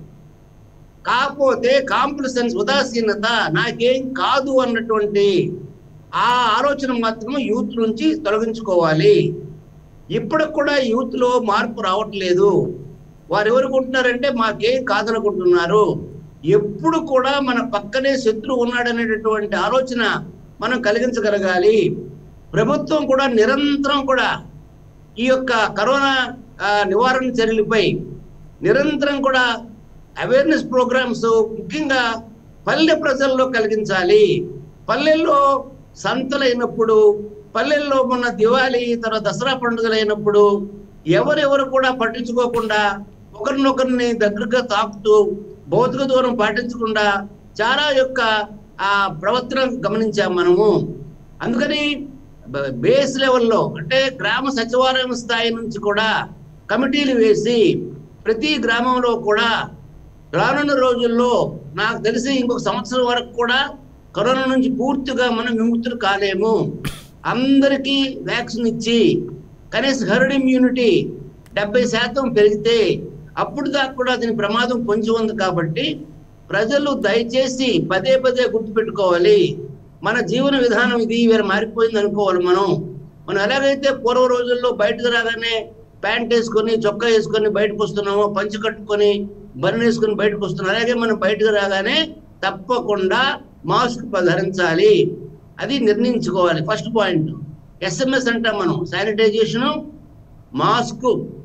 కాకపోతే కాంప్లసెన్స్ ఉదాసీనత నాకేం కాదు అన్నటువంటి ఆ ఆలోచన మాత్రం యూత్ నుంచి తొలగించుకోవాలి ఇప్పటికి కూడా యూత్ లో మార్పు రావట్లేదు వారు ఎవరు కొంటున్నారంటే మాకేం కాదనుకుంటున్నారు ఎప్పుడు కూడా మన పక్కనే శత్రువు ఉన్నాడనేటటువంటి ఆలోచన మనం కలిగించగలగాలి ప్రభుత్వం కూడా నిరంతరం కూడా ఈ యొక్క కరోనా ఆ, నివారణ చర్యలపై నిరంతరం కూడా అవేర్నెస్ ప్రోగ్రామ్స్ ముఖ్యంగా పల్లె ప్రజల్లో కలిగించాలి పల్లెల్లో సంతలైనప్పుడు పల్లెల్లో మొన్న దివాళీ తర్వాత దసరా పండుగలు అయినప్పుడు ఎవరెవరు కూడా పట్టించుకోకుండా ఒకరినొకరిని దగ్గరగా తాకుతూ భౌతిక దూరం పాటించకుండా చాలా యొక్క ఆ ప్రవర్తన గమనించాం మనము అందుకని బ- బేస్ లెవెల్లో అంటే గ్రామ సచివాలయం స్థాయి నుంచి కూడా కమిటీలు వేసి ప్రతి గ్రామంలో కూడా రానున్న రోజుల్లో నాకు తెలిసి ఇంకొక సంవత్సరం వరకు కూడా కరోనా నుంచి పూర్తిగా మనం విముక్తులు కాలేము అందరికీ వ్యాక్సిన్ ఇచ్చి కనీసం హెర్డ్ ఇమ్యూనిటీ డెబ్బై శాతం పెరిగితే అప్పుడు దాకా కూడా దీని ప్రమాదం పొంచి ఉంది కాబట్టి ప్రజలు దయచేసి పదే పదే గుర్తుపెట్టుకోవాలి మన జీవన విధానం ఇది వేరే మారిపోయింది అనుకోవాలి మనం మనం ఎలాగైతే పూర్వ రోజుల్లో బయటకు రాగానే ప్యాంట్ వేసుకొని చొక్కా వేసుకొని బయటకు వస్తున్నామో పంచి కట్టుకొని బర్న్ వేసుకొని బయటకు వస్తున్నాం అలాగే మనం బయటకు రాగానే తప్పకుండా మాస్క్ ధరించాలి అది నిర్ణయించుకోవాలి ఫస్ట్ పాయింట్ ఎస్ఎంఎస్ అంటాం మనం శానిటైజేషన్ మాస్క్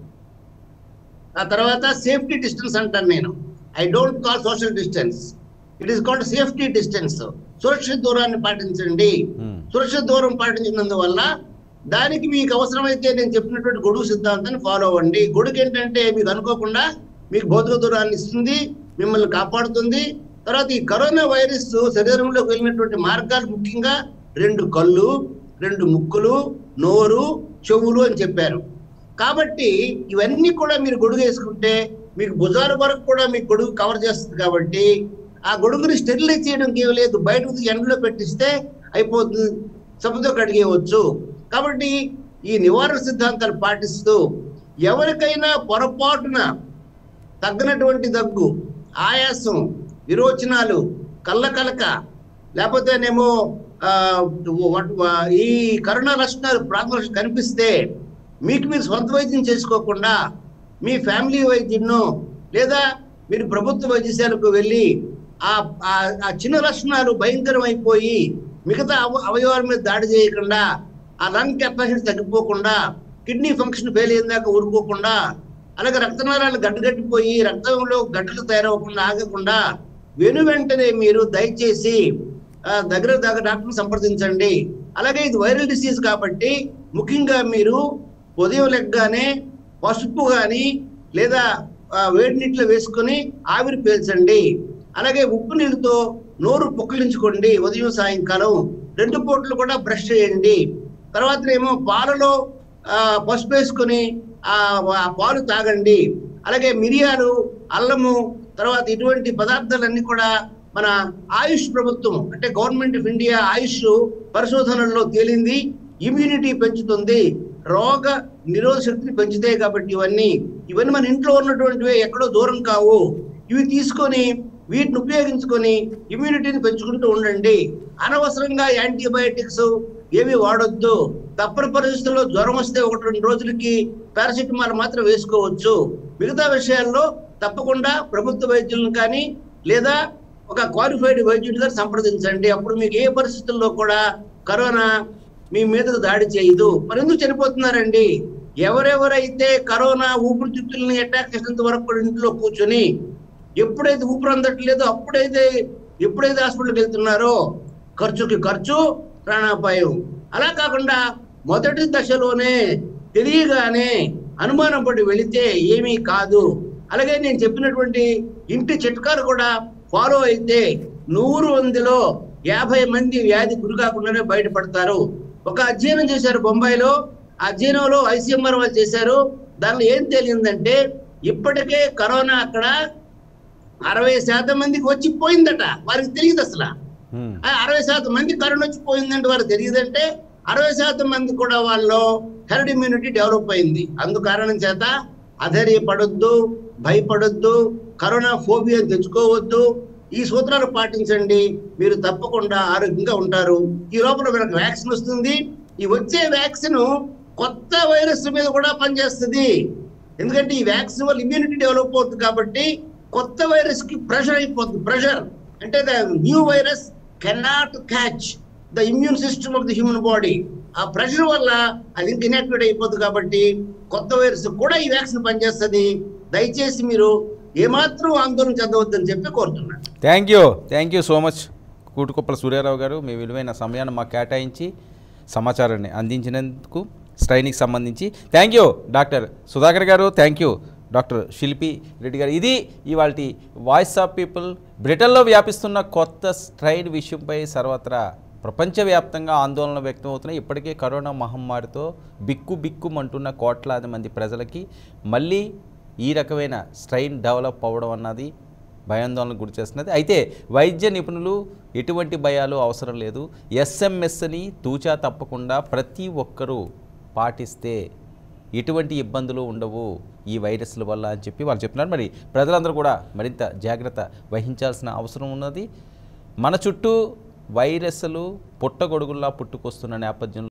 ఆ తర్వాత సేఫ్టీ డిస్టెన్స్ అంటాను నేను I don't call social distance it is called safety distance సురక్షిత దూరాన్ని పాటించండి ఉమ్, సురక్షిత దూరం పాటించినందువల్ల దానికి మీకు అవసరమైతే నేను చెప్పినటువంటి గొడుగు సిద్ధాంతాన్ని ఫాలో అవ్వండి గొడుగు ఏంటంటే మీకు అనుకోకుండా మీకు భౌతిక దూరాన్ని ఇస్తుంది మిమ్మల్ని కాపాడుతుంది తర్వాత ఈ కరోనా వైరస్ శరీరంలోకి వెళ్ళినటువంటి మార్గాలు ముఖ్యంగా రెండు కళ్ళు రెండు ముక్కులు నోరు చెవులు అని చెప్పారు కాబట్టి ఇవన్నీ కూడా మీరు గొడుగు వేసుకుంటే మీకు భుజాల వరకు కూడా మీకు గొడుగు కవర్ చేస్తుంది కాబట్టి ఆ గొడుగుని స్టెరిలైజ్ చేయడం ఏం లేదు బయటకు ఎండలో పెట్టిస్తే అయిపోతుంది సబ్బుతో కడిగేయవచ్చు కాబట్టి ఈ నివారణ సిద్ధాంతాలు పాటిస్తూ ఎవరికైనా పొరపాటున తగ్గినటువంటి దగ్గు ఆయాసం విరోచనాలు కళ్ళ కలక లేకపోతేనేమో ఆ, వ- వ- ఈ కరోనా లక్షణాలు ప్రాథమిక లక్షణాలు కనిపిస్తే మీకు మీరు సొంత వైద్యం చేసుకోకుండా మీ ఫ్యామిలీ వైద్యున్నో లేదా మీరు ప్రభుత్వ వైద్యశాలకు వెళ్ళి ఆ ఆ- ఆ చిన్న లక్షణాలు భయంకరం అయిపోయి మిగతా అవ అవయవాల మీద దాడి చేయకుండా ఆ లంగ్ కెపాసిటీ తగ్గిపోకుండా కిడ్నీ ఫంక్షన్ ఫెయిల్ అయిన దాకా ఊరుకోకుండా అలాగే రక్తనాళాలు గడ్డగట్టిపోయి రక్తంలో గడ్డలు తయారవకుండా ఆగకుండా వెను వెంటనే మీరు దయచేసి ఆ, దగ్గర దగ్గర డాక్టర్ని సంప్రదించండి అలాగే ఇది వైరల్ డిసీజ్ కాబట్టి ముఖ్యంగా మీరు ఉదయం లెగ్గానే పసుపు కానీ లేదా ఆ, వేడి నీటిలో వేసుకొని ఆవిరి పీల్చండి అలాగే ఉప్పు నీళ్ళతో నోరు పుక్కిలించుకోండి ఉదయం సాయంకాలం రెండు పూటలు కూడా బ్రష్ చేయండి తర్వాత ఏమో పాలలో ఆ, పసుపు వేసుకొని ఆ ఆ పాలు తాగండి అలాగే మిరియాలు అల్లము తర్వాత ఇటువంటి పదార్థాలన్నీ కూడా మన ఆయుష్ ప్రభుత్వం అంటే గవర్నమెంట్ ఆఫ్ ఇండియా ఆయుష్ పరిశోధనల్లో తేలింది ఇమ్యూనిటీ పెంచుతుంది రోగ నిరోధ శక్తిని పెంచుతాయి కాబట్టి ఇవన్నీ ఇవన్నీ మన ఇంట్లో ఉన్నటువంటివి ఎక్కడో దూరం కావు ఇవి తీసుకొని వీటిని ఉపయోగించుకొని ఇమ్యూనిటీని పెంచుకుంటూ ఉండండి అనవసరంగా యాంటీబయాటిక్స్ ఏవి వాడొద్దు తప్పని పరిస్థితుల్లో జ్వరం వస్తే ఒకటి రెండు రోజులకి పారాసిటమాల్ మాత్రం వేసుకోవచ్చు మిగతా విషయాల్లో తప్పకుండా ప్రభుత్వ వైద్యులను కానీ లేదా ఒక క్వాలిఫైడ్ వైద్యుడి గారు సంప్రదించండి అప్పుడు మీకు ఏ పరిస్థితుల్లో కూడా కరోనా మీ మీద దాడి చేయదు మరి ఎందుకు చనిపోతున్నారండి ఎవరెవరైతే కరోనా ఊపిరితిత్తుల్ని అటాక్ చేసినంత వరకు కూడా ఇంట్లో కూర్చొని ఎప్పుడైతే ఊపిరి అందట్లేదో అప్పుడైతే ఎప్పుడైతే హాస్పిటల్కి వెళ్తున్నారో ఖర్చుకి ఖర్చు ప్రాణాపాయం అలా కాకుండా మొదటి దశలోనే తెలియగానే అనుమానం పడి వెళితే ఏమీ కాదు అలాగే నేను చెప్పినటువంటి ఇంటి చిట్కాలు కూడా ఫాలో అయితే నూరు మందిలో యాభై మంది వ్యాధి గురి కాకుండానే బయటపడతారు ఒక అధ్యయనం చేశారు బొంబాయిలో ఆ అధ్యయనంలో ఐసీఎంఆర్ వాళ్ళు చేశారు దానిలో ఏం తేలిందంటే ఇప్పటికే కరోనా అక్కడ అరవై శాతం మందికి వచ్చి పోయిందట వారికి తెలియదు అసలు హ్మ్. ఆ అరవై శాతం మంది కరోనా వచ్చి పోయిందంటే వారికి తెలియదంటే అరవై శాతం మంది కూడా వాళ్ళు హెర్డ్ ఇమ్యూనిటీ డెవలప్ అయింది అందు కారణం చేత అధైర్యపడొద్దు భయపడొద్దు కరోనా ఫోబియా తెచ్చుకోవద్దు ఈ సూత్రాలు పాటించండి మీరు తప్పకుండా ఆరోగ్యంగా ఉంటారు ఈ లోపల మనకు వ్యాక్సిన్ వస్తుంది ఈ వచ్చే వ్యాక్సిన్ కొత్త వైరస్ మీద కూడా పనిచేస్తుంది ఎందుకంటే ఈ వ్యాక్సిన్ వల్ల ఇమ్యూనిటీ డెవలప్ అవుతుంది కాబట్టి కొత్త వైరస్ కి ప్రెషర్ అయిపోతుంది ప్రెషర్ అంటే the new virus cannot catch the immune system of the human body ఆ ప్రెషర్ వల్ల అది ఇంకా ఇనాక్టివేట్ అయిపోతుంది కాబట్టి కొత్త వైరస్ కూడా ఈ వ్యాక్సిన్ పనిచేస్తుంది దయచేసి మీరు ఏమాత్రం ఆందోళన చెందవద్దని చెప్పి కోరుతున్నాను thank you thank you so much Kootukuppala Suryarao garu మీ విలువైన సమయాన్ని మాకు కేటాయించి సమాచారాన్ని అందించినందుకు స్ట్రైనింగ్ సంబంధించి థ్యాంక్ యూ డాక్టర్ సుధాకర్ గారు థ్యాంక్ యూ డాక్టర్ శిల్పి రెడ్డి గారు ఇది ఇవాళ వాయిస్ ఆఫ్ పీపుల్ బ్రిటన్లో వ్యాపిస్తున్న కొత్త స్ట్రైన్ విషయంపై సర్వత్రా ప్రపంచవ్యాప్తంగా ఆందోళన వ్యక్తం అవుతున్నాయి ఇప్పటికే కరోనా మహమ్మారితో బిక్కు బిక్కుమంటున్న కోట్లాది మంది ప్రజలకి మళ్ళీ ఈ రకమైన స్ట్రైన్ డెవలప్ అవ్వడం అన్నది భయాందోళనకు గురి చేస్తున్నది అయితే వైద్య నిపుణులు ఎటువంటి భయాలు అవసరం లేదు ఎస్ఎంఎస్ని తూచా తప్పకుండా ప్రతి ఒక్కరూ పాటిస్తే ఎటువంటి ఇబ్బందులు ఉండవు ఈ వైరస్ల వల్ల అని చెప్పి వాళ్ళు చెప్తున్నారు మరి ప్రజలందరూ కూడా మరింత జాగ్రత్త వహించాల్సిన అవసరం ఉన్నది మన చుట్టూ వైరస్లు పుట్టగొడుగుల్లా పుట్టుకొస్తున్న నేపథ్యంలో